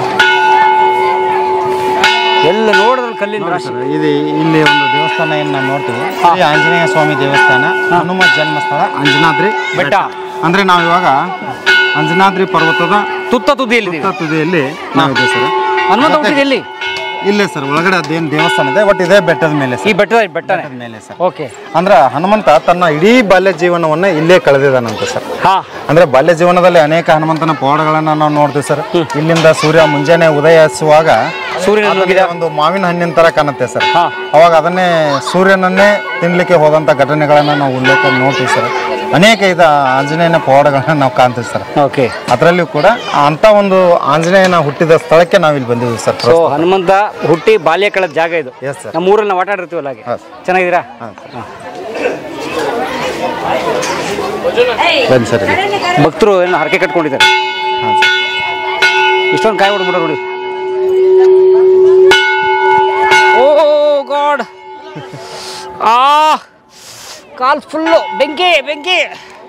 ಎಲ್ಲ ನೋಡಿದ್ರೆ ಕಲ್ಲಿನ ರಾಶಿ ಸರ್, ಇದು ಇಲ್ಲಿ ಒಂದು ದೇವಸ್ಥಾನ ಏನು ನಾವು ನೋಡ್ತೀವಿ ಶ್ರೀ ಆಂಜನೇಯ ಸ್ವಾಮಿ ದೇವಸ್ಥಾನ ಹನುಮ ಜನ್ಮಸ್ಥಳ ಅಂಜನಾದ್ರಿ ಬೆಟ್ಟ ಅಂದ್ರೆ ನಾವು ಇವಾಗ ಅಂಜನಾದ್ರಿ ಪರ್ವತದ ತುತ್ತ ತುದಿಯಲ್ಲಿ ತುತ್ತ ತುದಿಯಲ್ಲಿ ನಾವಿದೆ ಸರ್ ಹನುಮಂತ ಹುಟ್ಟಿದ ಎಲ್ಲಿ ಇಲ್ಲೇ ಸರ್ ಒಳಗಡೆ ಅದೇನು ದೇವಸ್ಥಾನ ಇದೆ ಬಟ್ ಇದೇ ಬೆಟ್ಟದ ಮೇಲೆ ಈ ಸರ್ ಬೆಟ್ಟದ ಬೆಟ್ಟನೇ ಬೆಟ್ಟದ ಮೇಲೆ ಸರ್ ಓಕೆ ಅಂದ್ರೆ ಹನುಮಂತ ತನ್ನ ಇಡೀ ಬಾಲ್ಯ ಜೀವನವನ್ನ ಇಲ್ಲೇ ಕಳೆದಿದ್ದಾನಂತೆ ಸರ್ ಹಾ ಅಂದ್ರೆ ಬಾಲ್ಯ ಜೀವನದಲ್ಲಿ ಅನೇಕ ಹನುಮಂತನ ಪವಾಡಗಳನ್ನ ನಾವು ನೋಡ್ತೀವಿ ಸರ್ ಇಲ್ಲಿಂದ ಸೂರ್ಯ ಮುಂಜಾನೆ ಉದಯಿಸುವಾಗ ಸೂರ್ಯನ ಅದಕ್ಕೆ ಒಂದು ಮಾವಿನ ಹಣ್ಣಿನ ತರ ಕಾಣುತ್ತೆ ಸರ್ ಹಾ. ಅವಾಗ ಅದನ್ನೇ ಸೂರ್ಯನನ್ನೇ ತಿನ್ಲಿಕ್ಕೆ ಹೋದಂತ ಘಟನೆಗಳನ್ನ ನಾವು ಉಲ್ಲೇಖ ನೋಡ್ತೀವಿ ಸರ್ ಅನೇಕ ಇದ ಆಂಜನೇಯನ ಪವಾಡಗಳನ್ನ ನಾವು ಕಾಣ್ತೀವಿ ಸರ್ ಓಕೆ ಅದರಲ್ಲಿಯೂ ಕೂಡ ಅಂತ ಒಂದು ಆಂಜನೇಯನ ಹುಟ್ಟಿದ ಸ್ಥಳಕ್ಕೆ ನಾವು ಇಲ್ಲಿ ಬಂದಿದ್ದೀವಿ ಸರ್ ಸೊ ಹನುಮಂತ ಹುಟ್ಟಿ ಬಾಲ್ಯ ಕಳೆದ ಜಾಗ ಇದು ಎಸ್ ಸರ್ ನಮ್ಮ ಊರಲ್ಲಿ ನಾವು ಆಟ ಆಡಿರ್ತೀವಲ್ಲ ಹಾಗೆ ಹಾಂ. ಚೆನ್ನಾಗಿದ್ದೀರಾ ಹಾಂ ಬನ್ನಿ ಸರ್ ಇಲ್ಲಿ. ಭಕ್ತರು ಏನು ಹರಕೆ ಕಟ್ಕೊಂಡಿದ್ದಾರೆ ಹಾಂ ಸರ್ ಇಷ್ಟೊಂದು ಕಾಯಿ ಹೊಡ್ಬಿಟ್ರು ನೋಡಿ ಓ ಗಾಡ್ ಆ ಕಾಲ್ ಫುಲ್ಲು ಬೆಂಕಿ ಬೆಂಕಿ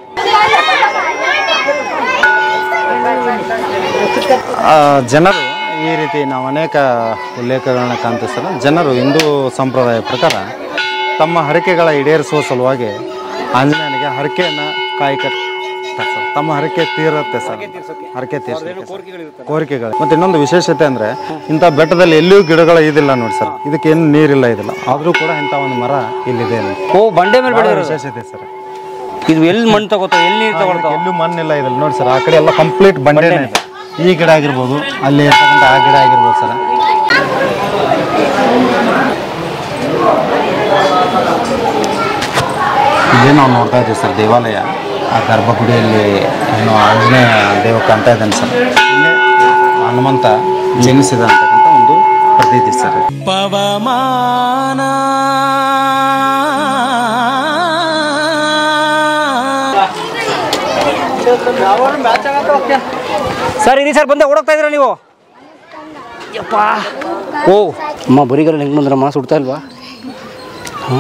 ಆ, ಜನರು ಈ ರೀತಿ ನಾವು ಅನೇಕ ಉಲ್ಲೇಖಗಳನ್ನ ಕಾಣ್ತೀವಿ ಸರ್ ಜನರು ಹಿಂದೂ ಸಂಪ್ರದಾಯ ಪ್ರಕಾರ ತಮ್ಮ ಹರಕೆಗಳ ಈಡೇರಿಸುವ ಸಲುವಾಗಿ ಆಂಜನೇಯನಿಗೆ ಹರಕೆಯನ್ನು ಕಾಯಿ ಕಟ್ ಅಷ್ಟೇ ಸರ್ ತಮ್ಮ ಹರಕೆ ತೀರುತ್ತೆ ಸರ್ ಹರಕೆ ತೀರಿಸುತ್ತೆ ಕೋರಿಕೆಗಳು ಮತ್ತೆ ಇನ್ನೊಂದು ವಿಶೇಷತೆ ಅಂದ್ರೆ ಇಂಥ ಬೆಟ್ಟದಲ್ಲಿ ಎಲ್ಲಿಯೂ ಗಿಡಗಳ ಇದಿಲ್ಲ ನೋಡಿ ಸರ್ ಇದಕ್ಕೆ ಏನು ನೀರಿಲ್ಲ ಇದಿಲ್ಲ ಆದ್ರೂ ಕೂಡ ಇಂಥ ಒಂದು ಮರ ಇಲ್ಲಿದೆ ನೋಡಿ. ಓ ಬಂಡೆ ಮೇಲೆ ಬಹಳ ಬೆಳೆದಿರೋದು ವಿಶೇಷತೆ ಸರ್ ಇದು ಎಲ್ಲಿ ಮಣ್ಣು ತಗೋತಾವ ಎಲ್ಲಿ ನೀರು ತಗೊಳ್ತಾವ ಎಲ್ಲೂ ಮಣ್ಣಿಲ್ಲ ಇದ್ರಲ್ಲಿ ನೋಡಿ ಸರ್ ಆ ಕಡೆ ಎಲ್ಲ ಕಂಪ್ಲೀಟ್ ಬಂಡೆನೇ ಇದೆ ಈ ಗಿಡ ಆಗಿರ್ಬೋದು ಅಲ್ಲಿ ಇರ್ತಕ್ಕಂಥ ಆ ಗಿಡ ಆಗಿರ್ಬೋದು ಸರ್ ಇದೇ ನಾವು ನೋಡ್ತಾ ಇದ್ದೀವಿ ಸರ್ ದೇವಾಲಯ ಆ ಗರ್ಭಗುಡಿಯಲ್ಲಿ ಏನು ಆಂಜನೇಯ ದೇವ ಕಾಣ್ತಾ ಇದ್ದಾನೆ ಸರ್ ಇಲ್ಲೇ ಹನುಮಂತ ಜನಿಸಿದ ಅಂತಕ್ಕಂಥ ಒಂದು ಪ್ರತೀತಿ ಸರ್ ಪವಮಾನ ಸರ್ ಇರಿ ಸರ್ ಬಂದೆ ಓಡೋಗ್ತಾ ಇದ್ದೀರಾ ನೀವು ಯಪ್ಪ ಓ ಅಮ್ಮ ಬರಿಗರಲ್ಲಿ ಹೆಂಗೆ ಬಂದ್ರಮ್ಮ ಸುಡ್ತಾ ಇಲ್ವಾ ಹಾಂ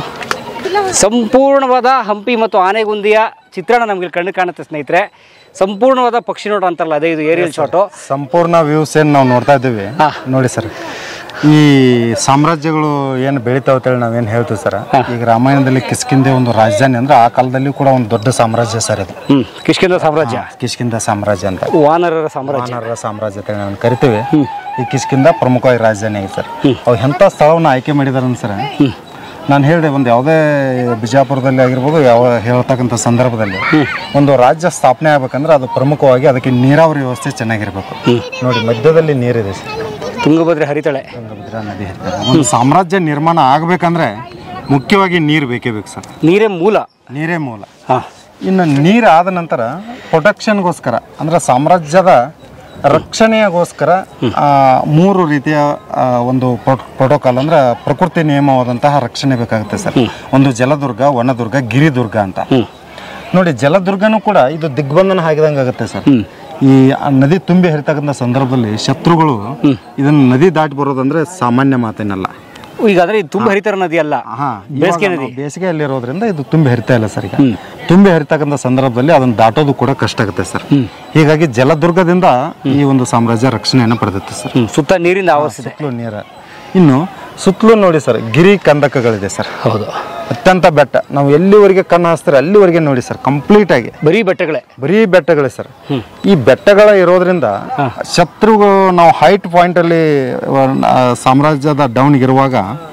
ಸಂಪೂರ್ಣವಾದ ಹಂಪಿ ಮತ್ತು ಆನೆಗುಂದಿಯ ಚಿತ್ರಣ ನಮಗೆ ಕಣ್ಣು ಕಾಣುತ್ತೆ ಸ್ನೇಹಿತರೆ ಸಂಪೂರ್ಣವಾದ ಪಕ್ಷಿ ನೋಟ ಅಂತಾರಲ್ಲ ಅದೇ ಇದು ಏರಿಯಲ್ ಶಾಟು ಸಂಪೂರ್ಣ ವ್ಯೂಸ್ ಏನು ನಾವು ನೋಡ್ತಾ ಇದ್ದೀವಿ ಹಾ. ನೋಡಿ ಸರ್ ಈ ಸಾಮ್ರಾಜ್ಯಗಳು ಏನು ಬೆಳಿತಾವ ಅಂತೇಳಿ ನಾವೇನು ಹೇಳ್ತೀವಿ ಸರ್ ಈಗ ರಾಮಾಯಣದಲ್ಲಿ ಕಿಷ್ಕಿಂದೆ ಒಂದು ರಾಜಧಾನಿ ಅಂದ್ರೆ ಆ ಕಾಲದಲ್ಲಿ ಕೂಡ ಒಂದು ದೊಡ್ಡ ಸಾಮ್ರಾಜ್ಯ ಸರ್ ಇದು ಹ್ಞೂ ಕಿಷ್ಕಿಂದ ಸಾಮ್ರಾಜ್ಯ ಕಿಷ್ಕಿಂದ ಸಾಮ್ರಾಜ್ಯ ಅಂತ ವಾನರರ ಸಾಮ್ರಾಜ್ಯ ವಾನರರ ಸಾಮ್ರಾಜ್ಯ ಅಂತ ನಾವು ಕರಿತೀವಿ ಈ ಕಿಷ್ಕಿಂದ ಪ್ರಮುಖವಾಗಿ ರಾಜಧಾನಿ ಆಗಿದೆ ಸರ್ ಅವು ಎಂಥ ಸ್ಥಳವನ್ನು ಆಯ್ಕೆ ಮಾಡಿದಾರೆ ಸರ್ ನಾನು ಹೇಳಿದೆ ಒಂದು ಯಾವುದೇ ಬಿಜಾಪುರದಲ್ಲಿ ಆಗಿರ್ಬೋದು ಯಾವ ಹೇಳ್ತಕ್ಕಂಥ ಸಂದರ್ಭದಲ್ಲಿ ಒಂದು ರಾಜ್ಯ ಸ್ಥಾಪನೆ ಆಗ್ಬೇಕಂದ್ರೆ ಅದು ಪ್ರಮುಖವಾಗಿ ಅದಕ್ಕೆ ನೀರಾವರಿ ವ್ಯವಸ್ಥೆ ಚೆನ್ನಾಗಿರ್ಬೇಕು ನೋಡಿ ಮಧ್ಯದಲ್ಲಿ ನೀರಿದೆ ಸರ್ ತುಂಗಭದ್ರೆ ಹರಿತಾಳೆ ತುಂಗಭದ್ರಾ ನದಿ ಹರಿತದೆ ಒಂದು ಸಾಮ್ರಾಜ್ಯ ನಿರ್ಮಾಣ ಆಗಬೇಕಂದ್ರೆ ಮುಖ್ಯವಾಗಿ ನೀರು ಬೇಕೇ ಬೇಕು ಸರ್ ನೀರೇ ಮೂಲ ನೀರೇ ಮೂಲ ಹಾಂ ಇನ್ನು ನೀರು ಆದ ನಂತರ ಪ್ರೊಟೆಕ್ಷನ್ಗೋಸ್ಕರ ಅಂದ್ರೆ ಸಾಮ್ರಾಜ್ಯದ ರಕ್ಷಣೆಗೋಸ್ಕರ ಆ, ಮೂರು ರೀತಿಯ ಆ, ಒಂದು ಪ್ರೋಟೋಕಾಲ್ ಅಂದ್ರೆ ಪ್ರಕೃತಿ ನಿಯಮವಾದಂತಹ ರಕ್ಷಣೆ ಬೇಕಾಗುತ್ತೆ ಸರ್ ಒಂದು ಜಲದುರ್ಗ ವನದುರ್ಗ ಗಿರಿದುರ್ಗ ಅಂತ ನೋಡಿ ಜಲದುರ್ಗನೂ ಕೂಡ ಇದು ದಿಗ್ಬಂಧನ ಹಾಕಿದಂಗೆ ಆಗುತ್ತೆ ಸರ್ ಈ ಆ ನದಿ ತುಂಬಿ ಹರಿತಕ್ಕಂಥ ಸಂದರ್ಭದಲ್ಲಿ ಶತ್ರುಗಳು ಇದನ್ನ ನದಿ ದಾಟಿ ಬರೋದಂದ್ರೆ ಸಾಮಾನ್ಯ ಮಾತೇನಲ್ಲ ಈಗ ಆದರೆ ಇದು ತುಂಬ ಹರಿತಾರ ನದಿ ಅಲ್ಲ ಹಾ, ಬೇಸಿಗೆ ಇವಾಗ ನದಿ ನಾವು ಬೇಸಿಗೆಯಲ್ಲಿರೋದ್ರಿಂದ ಇದು ತುಂಬಿ ಹರಿತಾ ಇಲ್ಲ ಸರ್ ಈಗ ತುಂಬಿ ಹರಿತಕ್ಕಂಥ ಸಂದರ್ಭದಲ್ಲಿ ಅದನ್ನು ದಾಟೋದು ಕೂಡ ಕಷ್ಟ ಆಗುತ್ತೆ ಸರ್ ಹೀಗಾಗಿ ಜಲದುರ್ಗದಿಂದ ಈ ಒಂದು ಸಾಮ್ರಾಜ್ಯ ರಕ್ಷಣೆಯನ್ನು ಪಡೆದಿತ್ತು ಸರ್ ಹ್ಮ್, ಸುತ್ತ ನೀರಿಂದ ಆವರಿಸಿದೆ ಸುತ್ತಲೂ ನೀರ ಇನ್ನು ಸುತ್ತಲೂ ನೋಡಿ ಸರ್ ಗಿರಿ ಕಂದಕಗಳಿದೆ ಸರ್ ಹೌದು ಅತ್ಯಂತ ಬೆಟ್ಟ ನಾವು ಎಲ್ಲಿವರೆಗೆ ಕಣ್ಣು ಹಾಸ್ತಾರೆ ಅಲ್ಲಿವರೆಗೆ ನೋಡಿ ಸರ್ ಕಂಪ್ಲೀಟ್ ಆಗಿ ಬರೀ ಬೆಟ್ಟಗಳೇ ಬರೀ ಬೆಟ್ಟಗಳೇ ಸರ್ ಈ ಬೆಟ್ಟಗಳ ಇರೋದ್ರಿಂದ ಶತ್ರುಗಳು ನಾವು ಹೈಟ್ ಪಾಯಿಂಟ್ ಅಲ್ಲಿ ಆ, ಸಾಮ್ರಾಜ್ಯದ ಡೌನ್ ಇರುವಾಗ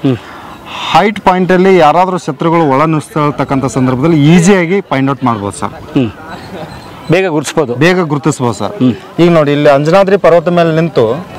ಹೈಟ್ ಪಾಯಿಂಟ್ ಅಲ್ಲಿ ಯಾರಾದರೂ ಶತ್ರುಗಳು ಒಳ ನುಸ್ತಿರ್ತಕ್ಕಂಥ ಸಂದರ್ಭದಲ್ಲಿ ಈಸಿಯಾಗಿ ಫೈಂಡ್ ಔಟ್ ಮಾಡ್ಬೋದು ಸರ್ ಹ್ಞೂ ಬೇಗ ಗುರ್ಸ್ಬೋದು ಬೇಗ ಗುರುತಿಸ್ಬೋದು ಸರ್ ಈಗ ನೋಡಿ ಇಲ್ಲಿ ಅಂಜನಾದ್ರಿ ಪರ್ವತ ಮೇಲೆ ನಿಂತು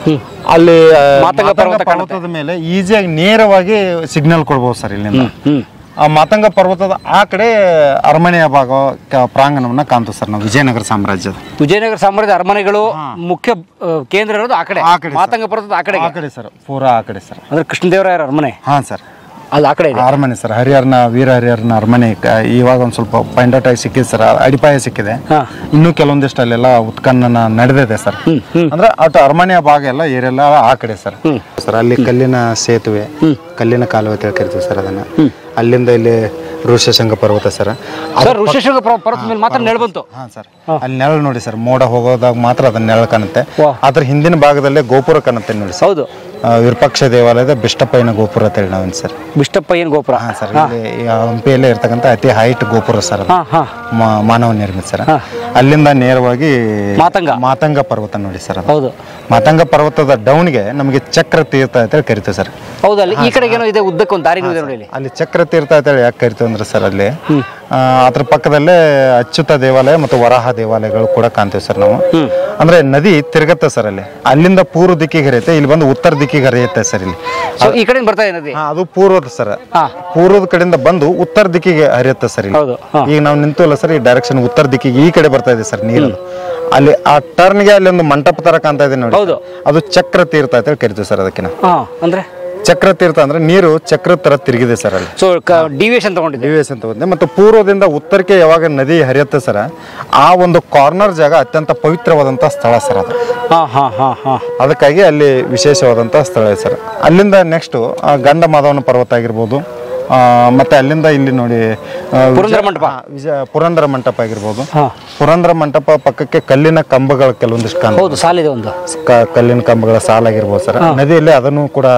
ಅಲ್ಲಿ ಆ, ಮಾತಂಗ ಮಾತಂಗ ಪರ್ವತ ಪರ್ವತದ ಮೇಲೆ ಈಸಿಯಾಗಿ ನೇರವಾಗಿ ಸಿಗ್ನಲ್ ಕೊಡ್ಬೋದು ಸರ್ ಇಲ್ಲಿಂದ ಹ್ಮ್ ಆ ಮಾತಂಗ ಪರ್ವತದ ಆ ಕಡೆ ಅರಮನೆಯ ಭಾಗ ಕ- ಪ್ರಾಂಗಣವನ್ನ ಕಾಣ್ತು ಸರ್ ನಾವು ವಿಜಯನಗರ ಸಾಮ್ರಾಜ್ಯದ ವಿಜಯನಗರ ಸಾಮ್ರಾಜ್ಯ ಅರಮನೆಗಳು ಮುಖ್ಯ ಆ, ಕೇಂದ್ರ ಇರೋದು ಆ ಕಡೆ ಆ ಕಡೆ ಸರ್. ಮಾತಂಗ ಪರ್ವತದ ಆ ಕಡೆ ಆ ಕಡೆ ಸರ್ ಪೂರಾ ಆ ಕಡೆ ಸರ್ ಅಂದ್ರೆ ಕೃಷ್ಣದೇವರಾಯರ ಅರಮನೆ ಹಾಂ ಸರ್ ಅದು ಆ ಕಡೆ ಇದೆ ಅರಮನೆ ಸರ್ ಹರಿಹರನ ವೀರ ಹರಿಹರನ ಅರಮನೆ ಕ- ಇವಾಗ ಒಂದು ಸ್ವಲ್ಪ ಫೈಂಡ್ ಔಟ್ ಆಗಿ ಸಿಕ್ಕಿದೆ ಸರ್ ಅಡಿಪಾಯ ಸಿಕ್ಕಿದೆ ಹಾ. ಇನ್ನೂ ಕೆಲವೊಂದಿಷ್ಟು ಅಲ್ಲೆಲ್ಲ ಉತ್ಖನನ ನಡೆದಿದೆ ಸರ್ ಅಂದ್ರೆ ಅటు ಅರಮನೆಯ ಭಾಗ ಎಲ್ಲ ಏರೆಲ್ಲ ಆ ಕಡೆ ಸರ್ ಸರ್ ಅಲ್ಲಿ ಕಲ್ಲಿನ ಸೇತುವೆ ಕಲ್ಲಿನ ಕಾಲುವೆ ಅಂತ ಕರಿತೀವಿ ಸರ್ ಅದನ್ನ ಅಲ್ಲಿಂದ ಇಲ್ಲಿ ಋಷಶೃಂಗ ಪರ್ವತ ಸರ್ ಸರ್ ಋಷಿಶೃಂಗ ಪರ್ವ- ಪರ್ವತದ ಮೇಲೆ ಮಾತ್ರ ನೆರಳು ಬಂತು ಹಾಂ ಸರ್ ಅಲ್ಲಿ ನೆರಳು ನೋಡಿ ಸರ್ ಮೋಡ ಹೋಗೋದಾಗ ಮಾತ್ರ ಅದನ್ನ ನೆರಳು ಕಾಣುತ್ತೆ ವಾ. ಅದ್ರ ಹಿಂದಿನ ಭಾಗದಲ್ಲೇ ಗೋಪುರ ಕಾಣುತ್ತೆ ನೋಡಿ ಸರ್ ಹೌದು ಆ, ವಿರೂಪಾಕ್ಷ ದೇವಾಲಯದ ಬಿಷ್ಟಪ್ಪಯ್ಯನ ಗೋಪುರ ಅಂತ ಹೇಳಿ ನಾವೇನು ಸರ್ ಬಿಷ್ಟಪ್ಪ ಏನು ಗೋಪುರ ಹಾಂ ಸರ್ ಇಲ್ಲಿ ಈ ಹಂಪಿಯಲ್ಲೇ ಇರ್ತಕ್ಕಂಥ ಅತಿ ಹೈಟ್ ಗೋಪುರ ಸರ್ ಅದು. ಹಾ ಹಾ ಮಾ- ಮಾನವ ನಿರ್ಮಿತ ಸರ್ ಅಲ್ಲಿಂದ ನೇರವಾಗಿ ಮಾತಂಗ. ಮಾತಂಗ ಪರ್ವತ ನೋಡಿ ಸರ್ ಅದು. ಹೌದು ಮಾತಂಗ ಪರ್ವತದ ಡೌನ್ಗೆ ನಮಗೆ ಚಕ್ರ ತೀರ್ಥ ಅಂತ ಹೇಳಿ ಕರಿತೀವಿ ಸರ್ ಹೌದು ಅಲ್ಲಿ ಈ ಕಡೆಗೆ ಏನೋ ಇದೆ ಉದ್ದಕ್ಕೆ ಒಂದು ದಾರಿನೂ ಇದೆ ನೋಡಿ ಇಲ್ಲಿ ಅಲ್ಲಿ ಚಕ್ರ ತೀರ್ಥ ಅಂತ ಹೇಳಿ ಯಾಕೆ ಕರಿತೀವಿ ಅಂದ್ರೆ ಸರ್ ಅಲ್ಲಿ ಆ, ಅದ್ರ ಪಕ್ಕದಲ್ಲೇ ಅಚ್ಯುತ ದೇವಾಲಯ ಮತ್ತು ವರಾಹ ದೇವಾಲಯಗಳು ಕೂಡ ಕಾಣ್ತೀವಿ ಸರ್ ನಾವು ಅಂದ್ರೆ ನದಿ ತಿರುಗತ್ತೆ ಸರ್ ಅಲ್ಲಿ ಅಲ್ಲಿಂದ ಪೂರ್ವ ದಿಕ್ಕಿಗೆ ಹರಿಯುತ್ತೆ ಇಲ್ಲಿ ಬಂದು ಉತ್ತರ ದಿಕ್ಕಿಗೆ ಹರಿಯುತ್ತೆ ಸರ್ ಇಲ್ಲಿ ಸೊ ಈ ಕಡೆ ಬರ್ತಾ ಇದೆ ನದಿ ಹಾ, ಅದು ಪೂರ್ವದ ಸರ್ ಹಾ. ಪೂರ್ವದ ಕಡೆಯಿಂದ ಬಂದು ಉತ್ತರ ದಿಕ್ಕಿಗೆ ಹರಿಯುತ್ತೆ ಸರ್ ಇಲ್ಲಿ ಹೌದು, ಹಾ. ಈಗ ನಾವು ನಿಂತಲ್ಲ ಸರ್ ಈ ಡೈರೆಕ್ಷನ್ ಉತ್ತರ ದಿಕ್ಕಿಗೆ ಈ ಕಡೆ ಬರ್ತಾ ಇದೆ ಸರ್ ನೀರು ಅಲ್ಲಿ ಆ ಟರ್ನ್ಗೆ ಅಲ್ಲಿ ಒಂದು ಮಂಟಪ ತರ ಕಾಣ್ತಾ ಇದೆ ನೋಡಿ ಹೌದು. ಅದು ಚಕ್ರ ತೀರ್ಥ ಅಂತ ಹೇಳಿ ಕರಿತೀವಿ ಸರ್ ಅದಕ್ಕೆ ನಾವು ಹಾ ಅಂದ್ರೆ ಚಕ್ರ ತೀರ್ಥ ಅಂದ್ರೆ ನೀರು ಚಕ್ರ ತರ ತಿರುಗಿದೆ ಸರ್ ಅಲ್ಲಿ ಸೊ ಡಿವಿಯೇಷನ್ ತಗೊಂಡಿದೆ ಡಿವಿಎಸ್ ಅಂತ ಬಂದೆ ಮತ್ತು ಪೂರ್ವದಿಂದ ಉತ್ತರಕ್ಕೆ ಯಾವಾಗ ನದಿ ಹರಿಯುತ್ತೆ ಸರ್ ಆ ಒಂದು ಕಾರ್ನರ್ ಜಾಗ ಅತ್ಯಂತ ಪವಿತ್ರವಾದಂಥ ಸ್ಥಳ ಸರ್ ಅದು ಹಾ ಹಾ ಹಾ ಹಾ ಅದಕ್ಕಾಗಿ ಅಲ್ಲಿ ವಿಶೇಷವಾದಂಥ ಸ್ಥಳ ಇದೆ ಸರ್ ಅಲ್ಲಿಂದ ನೆಕ್ಸ್ಟು ಗಂಡ ಮಾಧವನ ಪರ್ವತ ಆಗಿರ್ಬೋದು ಆ, ಮತ್ತೆ ಅಲ್ಲಿಂದ ಇಲ್ಲಿ ನೋಡಿ ಆ, ವಿಜಯ- ಪುರಂದರ ಮಂಟಪ. ಆ, ವಿಜಯ ಪುರಂದರ ಮಂಟಪ ಆಗಿರ್ಬೋದು ಹಾ. ಪುರಂದರ ಮಂಟಪ ಪಕ್ಕಕ್ಕೆ ಕಲ್ಲಿನ ಕಂಬಗಳು ಕೆಲವೊಂದಿಷ್ಟು ಕಾಣ ಹೌದು ಸಾಲಿದೆ ಒಂದು ಕ- ಕಲ್ಲಿನ ಕಂಬಗಳ ಸಾಲಾಗಿರ್ಬೋದು ಸರ್ ನದಿಯಲ್ಲಿ ಅದನ್ನು ಕೂಡ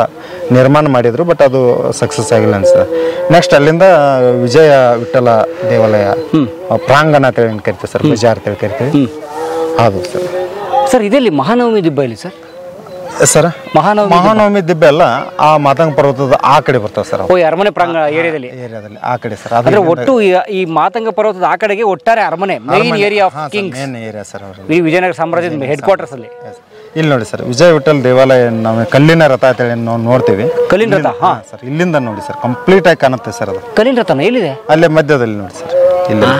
ನಿರ್ಮಾಣ ಮಾಡಿದ್ರು ಬಟ್ ಅದು ಸಕ್ಸಸ್ ಆಗಿಲ್ಲ ಅನ್ಸುತ್ತೆ ನೆಕ್ಸ್ಟ್ ಅಲ್ಲಿಂದ ವಿಜಯ ವಿಠಲ ದೇವಾಲಯ ಆ, ಪ್ರಾಂಗಣ ಅಂತೇಳಿ ಏನ್ ಕರಿತೀವಿ ಸರ್ ಬಜಾರ್ ಅಂತೇಳಿ ಕರಿತೀವಿ ಹೌದು ಸರ್ ಸರ್ ಇದೆಲ್ಲಿ ಮಹಾನವಮಿ ದಿಬ್ಬ ಇಲ್ಲಿ ಸರ್ ಸರ್ ಮಹಾನವಮಿ ಮಹಾನವಮಿ ದಿಬ್ಬ ಎಲ್ಲ ಆ ಮಾತಂಗ ಪರ್ವತದ ಆ ಕಡೆ ಬರ್ತಾವೆ ಸರ್ ಓ ಈ ಅರಮನೆ ಪ್ರಾಂಗಣ ಏರಿಯಾದಲ್ಲಿ ಏರಿಯಾದಲ್ಲಿ ಆ ಕಡೆ ಸರ್ ಅಂದ್ರೆ ಒಟ್ಟು ಈ- ಈ ಮಾತಂಗ ಪರ್ವತದ ಆ ಕಡೆಗೆ ಒಟ್ಟಾರೆ ಅರಮನೆ main area of king main area sir ಅವರು ಈ ವಿಜಯನಗರ ಸಾಮ್ರಾಜ್ಯದ ಹೆಡ್ ಕ್ವಾರ್ಟರ್ಸ್ ಅಲ್ಲಿ ಇಲ್ಲಿ ನೋಡಿ ಸರ್ ವಿಜಯ ವಿಠಲ್ ದೇವಾಲಯ ನಾವು ಕಲ್ಲಿನ ರಥ ಅಂತೇಳಿ ನಾವು ನೋಡ್ತೀವಿ ಕಲ್ಲಿನ ರಥ ಹಾ ಸರ್ ಇಲ್ಲಿಂದ ನೋಡಿ ಸರ್ ಕಂಪ್ಲೀಟ್ ಆಗಿ ಕಾಣುತ್ತೆ ಸರ್ ಅದು ಕಲ್ಲಿನ ರಥನ ಎಲ್ಲಿದೆ ಅಲ್ಲೇ ಮಧ್ಯದಲ್ಲಿ ನೋಡಿ ಸರ್ ಇಲ್ಲಿ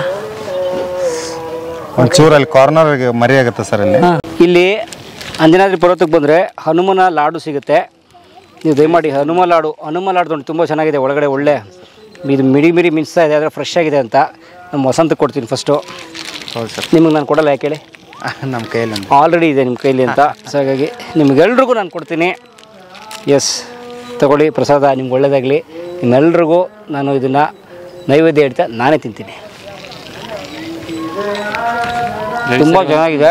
ಒಂಚೂರು ಅಲ್ಲಿ ಕಾರ್ನರ್ಗೆ ಮರಿ ಆಗುತ್ತೆ ಸರ್ ಅಲ್ಲಿ ಹಾ. ಇಲ್ಲಿ ಅಂಜನಾದ್ರಿ ಪರ್ವತಕ್ಕೆ ಬಂದರೆ ಹನುಮನ ಲಾಡು ಸಿಗುತ್ತೆ ನೀವು ದಯಮಾಡಿ ಹನುಮ ಲಾಡು ಹನುಮ ಲಾಡು ನೋಡಿ ತುಂಬ ಚೆನ್ನಾಗಿದೆ ಒಳಗಡೆ ಒಳ್ಳೆ ಇದು ಮಿಡಿ ಮಿಡಿ ಮಿನ್ಸ್ತಾ ಇದೆ ಆದರೆ ಫ್ರೆಶ್ ಆಗಿದೆ ಅಂತ ನಮ್ಮ ವಸಂತಕ್ಕೆ ಕೊಡ್ತೀನಿ ಫಸ್ಟು ಹೌದು ಸರ್ ನಿಮಗೆ ನಾನು ಕೊಡಲ್ಲ ಯಾಕೆ ಹೇಳಿ ನಮ್ಮ ಕೈಯಲ್ಲಿ ಆಲ್ರೆಡಿ ಇದೆ ನಿಮ್ಮ ಕೈಲಿ ಅಂತ ಸೊ ಹಾಗಾಗಿ ನಿಮ್ಗೆಲ್ರಿಗೂ ನಾನು ಕೊಡ್ತೀನಿ ಎಸ್ ತಗೊಳ್ಳಿ ಪ್ರಸಾದ ನಿಮ್ಗೆ ಒಳ್ಳೇದಾಗಲಿ ನಿಮ್ಮೆಲ್ರಿಗೂ ನಾನು ಇದನ್ನು ನೈವೇದ್ಯ ಇಡ್ತಾ ನಾನೇ ತಿಂತೀನಿ ತುಂಬ ಚೆನ್ನಾಗಿದೆ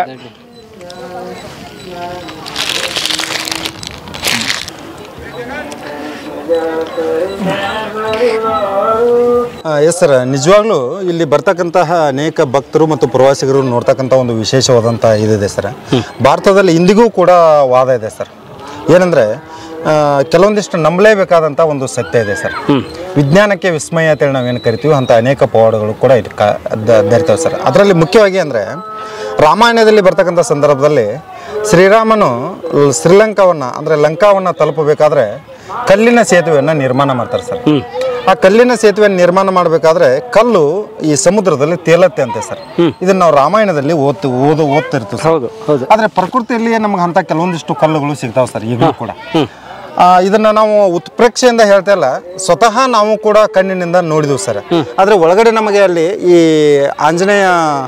ಎಸ್ ಸರ್ ನಿಜವಾಗ್ಲೂ ಇಲ್ಲಿ ಬರ್ತಕ್ಕಂತಹ ಅನೇಕ ಭಕ್ತರು ಮತ್ತು ಪ್ರವಾಸಿಗರು ನೋಡ್ತಕ್ಕಂಥ ಒಂದು ವಿಶೇಷವಾದಂಥ ಇದಿದೆ ಸರ್ ಭಾರತದಲ್ಲಿ ಇಂದಿಗೂ ಕೂಡ ವಾದ ಇದೆ ಸರ್ ಏನಂದರೆ ಕೆಲವೊಂದಿಷ್ಟು ನಂಬಲೇಬೇಕಾದಂಥ ಒಂದು ಸತ್ಯ ಇದೆ ಸರ್ ವಿಜ್ಞಾನಕ್ಕೆ ವಿಸ್ಮಯ ಅಂತೇಳಿ ನಾವೇನು ಕರಿತೀವಿ ಅಂಥ ಅನೇಕ ಪವಾಡಗಳು ಕೂಡ ಇಲ್ಲಿ ಕ ದ- ದೊರಿತಾವೆ ಸರ್ ಅದರಲ್ಲಿ ಮುಖ್ಯವಾಗಿ ಅಂದರೆ ರಾಮಾಯಣದಲ್ಲಿ ಬರ್ತಕ್ಕಂಥ ಸಂದರ್ಭದಲ್ಲಿ ಶ್ರೀರಾಮನು ಲ್- ಶ್ರೀಲಂಕಾವನ್ನು ಅಂದರೆ ಲಂಕಾವನ್ನು ತಲುಪಬೇಕಾದ್ರೆ ಕಲ್ಲಿನ ಸೇತುವೆಯನ್ನು ನಿರ್ಮಾಣ ಮಾಡ್ತಾರೆ ಸರ್ ಆ ಕಲ್ಲಿನ ಸೇತುವೆಯನ್ನು ನಿರ್ಮಾಣ ಮಾಡಬೇಕಾದ್ರೆ ಕಲ್ಲು ಈ ಸಮುದ್ರದಲ್ಲಿ ತೇಲತ್ತೆ ಅಂತೆ ಸರ್ ಇದನ್ನ ನಾವು ರಾಮಾಯಣದಲ್ಲಿ ಓದ್ತು ಓದು ಓದ್ತಿರ್ತೀವಿ ಸರ್ ಹೌದು ಹೌದು ಆದ್ರೆ ಪ್ರಕೃತಿಯಲ್ಲಿಯೇ ನಮ್ಗೆ ಅಂತ ಕೆಲವೊಂದಿಷ್ಟು ಕಲ್ಲುಗಳು ಸಿಗ್ತಾವೆ ಸರ್ ಈಗಲೂ ಕೂಡ ಆ, ಇದನ್ನ ನಾವು ಉತ್ಪ್ರೇಕ್ಷೆಯಿಂದ ಹೇಳ್ತಾ ಇಲ್ಲ ಸ್ವತಃ ನಾವು ಕೂಡ ಕಣ್ಣಿನಿಂದ ನೋಡಿದ್ವಿ ಸರ್ ಆದ್ರೆ ಒಳಗಡೆ ನಮಗೆ ಅಲ್ಲಿ ಈ ಆಂಜನೇಯ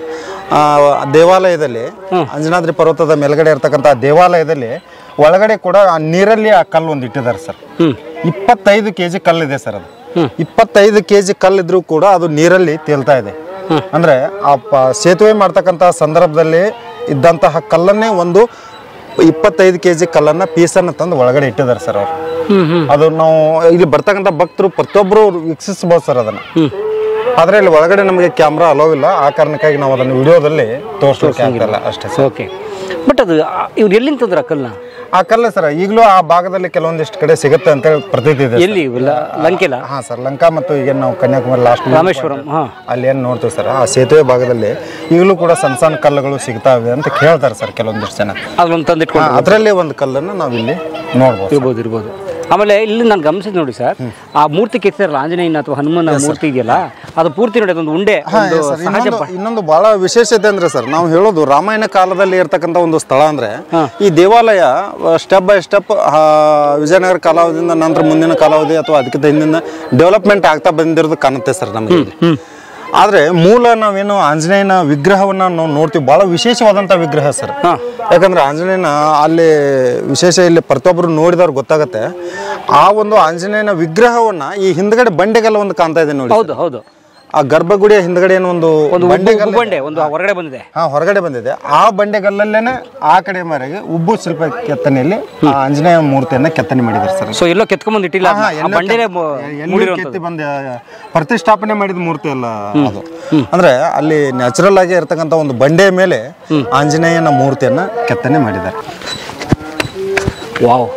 ಆ, ದೇವಾಲಯದಲ್ಲಿ ಅಂಜನಾದ್ರಿ ಪರ್ವತದ ಮೇಲ್ಗಡೆ ಇರ್ತಕ್ಕಂಥ ದೇವಾಲಯದಲ್ಲಿ ಒಳಗಡೆ ಕೂಡ ಆ ನೀರಲ್ಲಿ ಆ ಕಲ್ಲು ಒಂದು ಇಟ್ಟಿದ್ದಾರೆ ಸರ್ ಇಪ್ಪತ್ತೈದು ಕೆ ಜಿ ಕಲ್ಲಿದೆ ಸರ್ ಅದು ಇಪ್ಪತ್ತೈದು ಕೆ ಜಿ ಕಲ್ಲಿದ್ರೂ ಕೂಡ ಅದು ನೀರಲ್ಲಿ ತೇಲ್ತಾ ಇದೆ ಅಂದ್ರೆ ಆ ಪ- ಸೇತುವೆ ಮಾಡ್ತಕ್ಕಂಥ ಸಂದರ್ಭದಲ್ಲಿ ಇದ್ದಂತಹ ಕಲ್ಲನ್ನೇ ಒಂದು ಇಪ್ಪತ್ತೈದು ಕೆ ಜಿ ಕಲ್ಲನ್ನ ಪೀಸನ್ನು ತಂದು ಒಳಗಡೆ ಇಟ್ಟಿದ್ದಾರೆ ಸರ್ ಅವರು ಅದು ನಾವು ಇಲ್ಲಿ ಬರ್ತಕ್ಕಂಥ ಭಕ್ತರು ಪ್ರತಿಯೊಬ್ಬರು ವೀಕ್ಷಿಸಬಹುದು ಸರ್ ಅದನ್ನ ಆದ್ರೆ ಇಲ್ಲಿ ಒಳಗಡೆ ನಮಗೆ ಕ್ಯಾಮ್ರಾ ಅಲೋವ್ ಇಲ್ಲ ಆ ಕಾರಣಕ್ಕಾಗಿ ನಾವು ಅದನ್ನು ವಿಡಿಯೋದಲ್ಲಿ ತೋರಿಸ್ಲಿಕ್ಕೆ ಆಗ್ತಿಲ್ಲ ಅಷ್ಟೇ ಸರ್ ಓಕೆ ಬಟ್ ಅದು ಆ, ಇವ್ರು ಎಲ್ಲಿಂದ ತಂದ್ರ ಕಲ್ಲನ್ನ ಆ ಕಲ್ಲ ಸರ್ ಈಗಲೂ ಆ ಭಾಗದಲ್ಲಿ ಕೆಲವೊಂದಿಷ್ಟು ಕಡೆ ಸಿಗುತ್ತೆ ಅಂತ ಹೇಳಿ ಪ್ರತೀತಿ ಇದೆ ಎಲ್ಲಿ ಲ- ಲಂಕೆಲ ಹಾ ಸರ್ ಲಂಕಾ ಮತ್ತು ಈಗ ನಾವು ಕನ್ಯಾಕುಮಾರಿ ಲಾಸ್ಟ್ ರಾಮೇಶ್ವರಂ ಹಾಂ ಅಲ್ಲಿ ಏನು ನೋಡ್ತೀವಿ ಸರ್ ಆ ಸೇತುವೆ ಭಾಗದಲ್ಲಿ ಈಗಲೂ ಕೂಡ ಸಣ್ಣ ಸಣ್ಣ ಕಲ್ಲುಗಳು ಸಿಗ್ತಾವೆ ಅಂತ ಕೇಳ್ತಾರೆ ಸರ್ ಕೆಲವೊಂದಿಷ್ಟು ಜನ ಅದೊಂದು ತಂದಿಟ್ಕೊಂಡು ಅದರಲ್ಲಿ ಒಂದು ಕಲ್ಲನ್ನು ನಾವು ಇಲ್ಲಿ ನೋಡ್ಬೋದು ಇರ್ಬೋದು ಇರ್ಬೋದು ಆಮೇಲೆ ಇಲ್ಲಿ ನಾನು ಗಮನಿಸಿದ್ ನೋಡಿ ಸರ್ ಆ ಮೂರ್ತಿ ಕೆತ್ತಿರಲ್ಲ ಆಂಜನೇಯನ ಅಥವಾ ಹನುಮನ ಮೂರ್ತಿ ಇದೆಯಲ್ಲ ಅದು ಪೂರ್ತಿ ನೋಡಿ ಅದೊಂದು ಉಂಡೆ ಹಾ, ಒಂದು yes sir. ಸಹಜ ಇನ್ನೊಂದು ಬ- ಇನ್ನೊಂದು ಬಹಳ ವಿಶೇಷತೆ ಅಂದ್ರೆ ಸರ್ ನಾವು ಹೇಳೋದು ರಾಮಾಯಣ ಕಾಲದಲ್ಲಿ ಇರ್ತಕ್ಕಂಥ ಒಂದು ಸ್ಥಳ ಅಂದ್ರೆ ಈ ದೇವಾಲಯ ಸ್ಟೆಪ್ ಬೈ ಸ್ಟೆಪ್ ವಿಜಯನಗರ ಕಾಲಾವಧಿಯಿಂದ ನಂತರ ಮುಂದಿನ ಕಾಲಾವಧಿ ಅಥವಾ ಅದಕ್ಕಿಂತ ಹಿಂದಿನ ಡೆವಲಪ್ಮೆಂಟ್ ಆಗ್ತಾ ಬಂದಿರೋದು ಕಾಣುತ್ತೆ ಸರ್ ನಮಗೆ ಇಲ್ಲಿ. ಆದ್ರೆ ಮೂಲ ನಾವೇನು ಆಂಜನೇಯನ ವಿಗ್ರಹವನ್ನ ನಾವು ನೋಡ್ತೀವಿ ಬಹಳ ವಿಶೇಷವಾದಂಥ ವಿಗ್ರಹ ಸರ್ ಯಾಕಂದ್ರೆ ಆಂಜನೇಯನ ಅಲ್ಲಿ ವಿಶೇಷ ಇಲ್ಲಿ ಪ್ರತಿಯೊಬ್ಬರು ನೋಡಿದವ್ರು ಗೊತ್ತಾಗತ್ತೆ ಆ ಒಂದು ಆಂಜನೇಯನ ವಿಗ್ರಹವನ್ನ ಈ ಹಿಂದ್ಗಡೆ ಬಂಡೆಗೆಲ್ಲ ಒಂದು ಕಾಣ್ತಾ ಇದೆ ನೋಡಿ ಹೌದು ಹೌದು ಆ ಗರ್ಭಗುಡಿಯ ಹಿಂದ್ಗಡೆ ಏನೋ ಒಂದು ಒಂದು ಉಬ್ಬು- ಬಂಡೆಗಲ್ಲು ಉಬ್ಬು ಬಂಡೆ ಒಂದು ಹೊರಗಡೆ ಬಂದಿದೆ ಹಾ ಹೊರಗಡೆ ಬಂದಿದೆ ಆ ಬಂಡೆಗಲ್ಲಲ್ಲೇನೆ ಆ ಕಡೆ ಮರೆಗೆ ಉಬ್ಬು ಶಿಲ್ಪ ಕೆತ್ತನೆಯಲ್ಲಿ ಆ ಆಂಜನೇಯ ಮೂರ್ತಿಯನ್ನ ಕೆತ್ತನೆ ಮಾಡಿದ್ದಾರೆ ಸರ್ ಸೊ ಎಲ್ಲೋ ಕೆತ್ಕೊಂಬಂದು ಇಟ್ಟಿಲ್ಲ ಹಾ, ಆ ಎಲ್ಲೋ ಬಂಡೆನೇ ಕೆತ್ತ- ಎಲ್ಲೋ ಮೂಡಿರುವಂಥದ್ದು ಕೆತ್ತಿ ಬಂದ ಪ್ರತಿಷ್ಠಾಪನೆ ಮಾಡಿದ ಮೂರ್ತಿ ಅಲ್ಲ ಅದು ಅಂದ್ರೆ ಅಲ್ಲಿ ನ್ಯಾಚುರಲ್ ಆಗಿ ಇರ್ತಕ್ಕಂಥ ಒಂದು ಬಂಡೆಯ ಮೇಲೆ ಆಂಜನೇಯನ ಮೂರ್ತಿಯನ್ನ ಕೆತ್ತನೆ ಮಾಡಿದ್ದಾರೆ ವಾವ್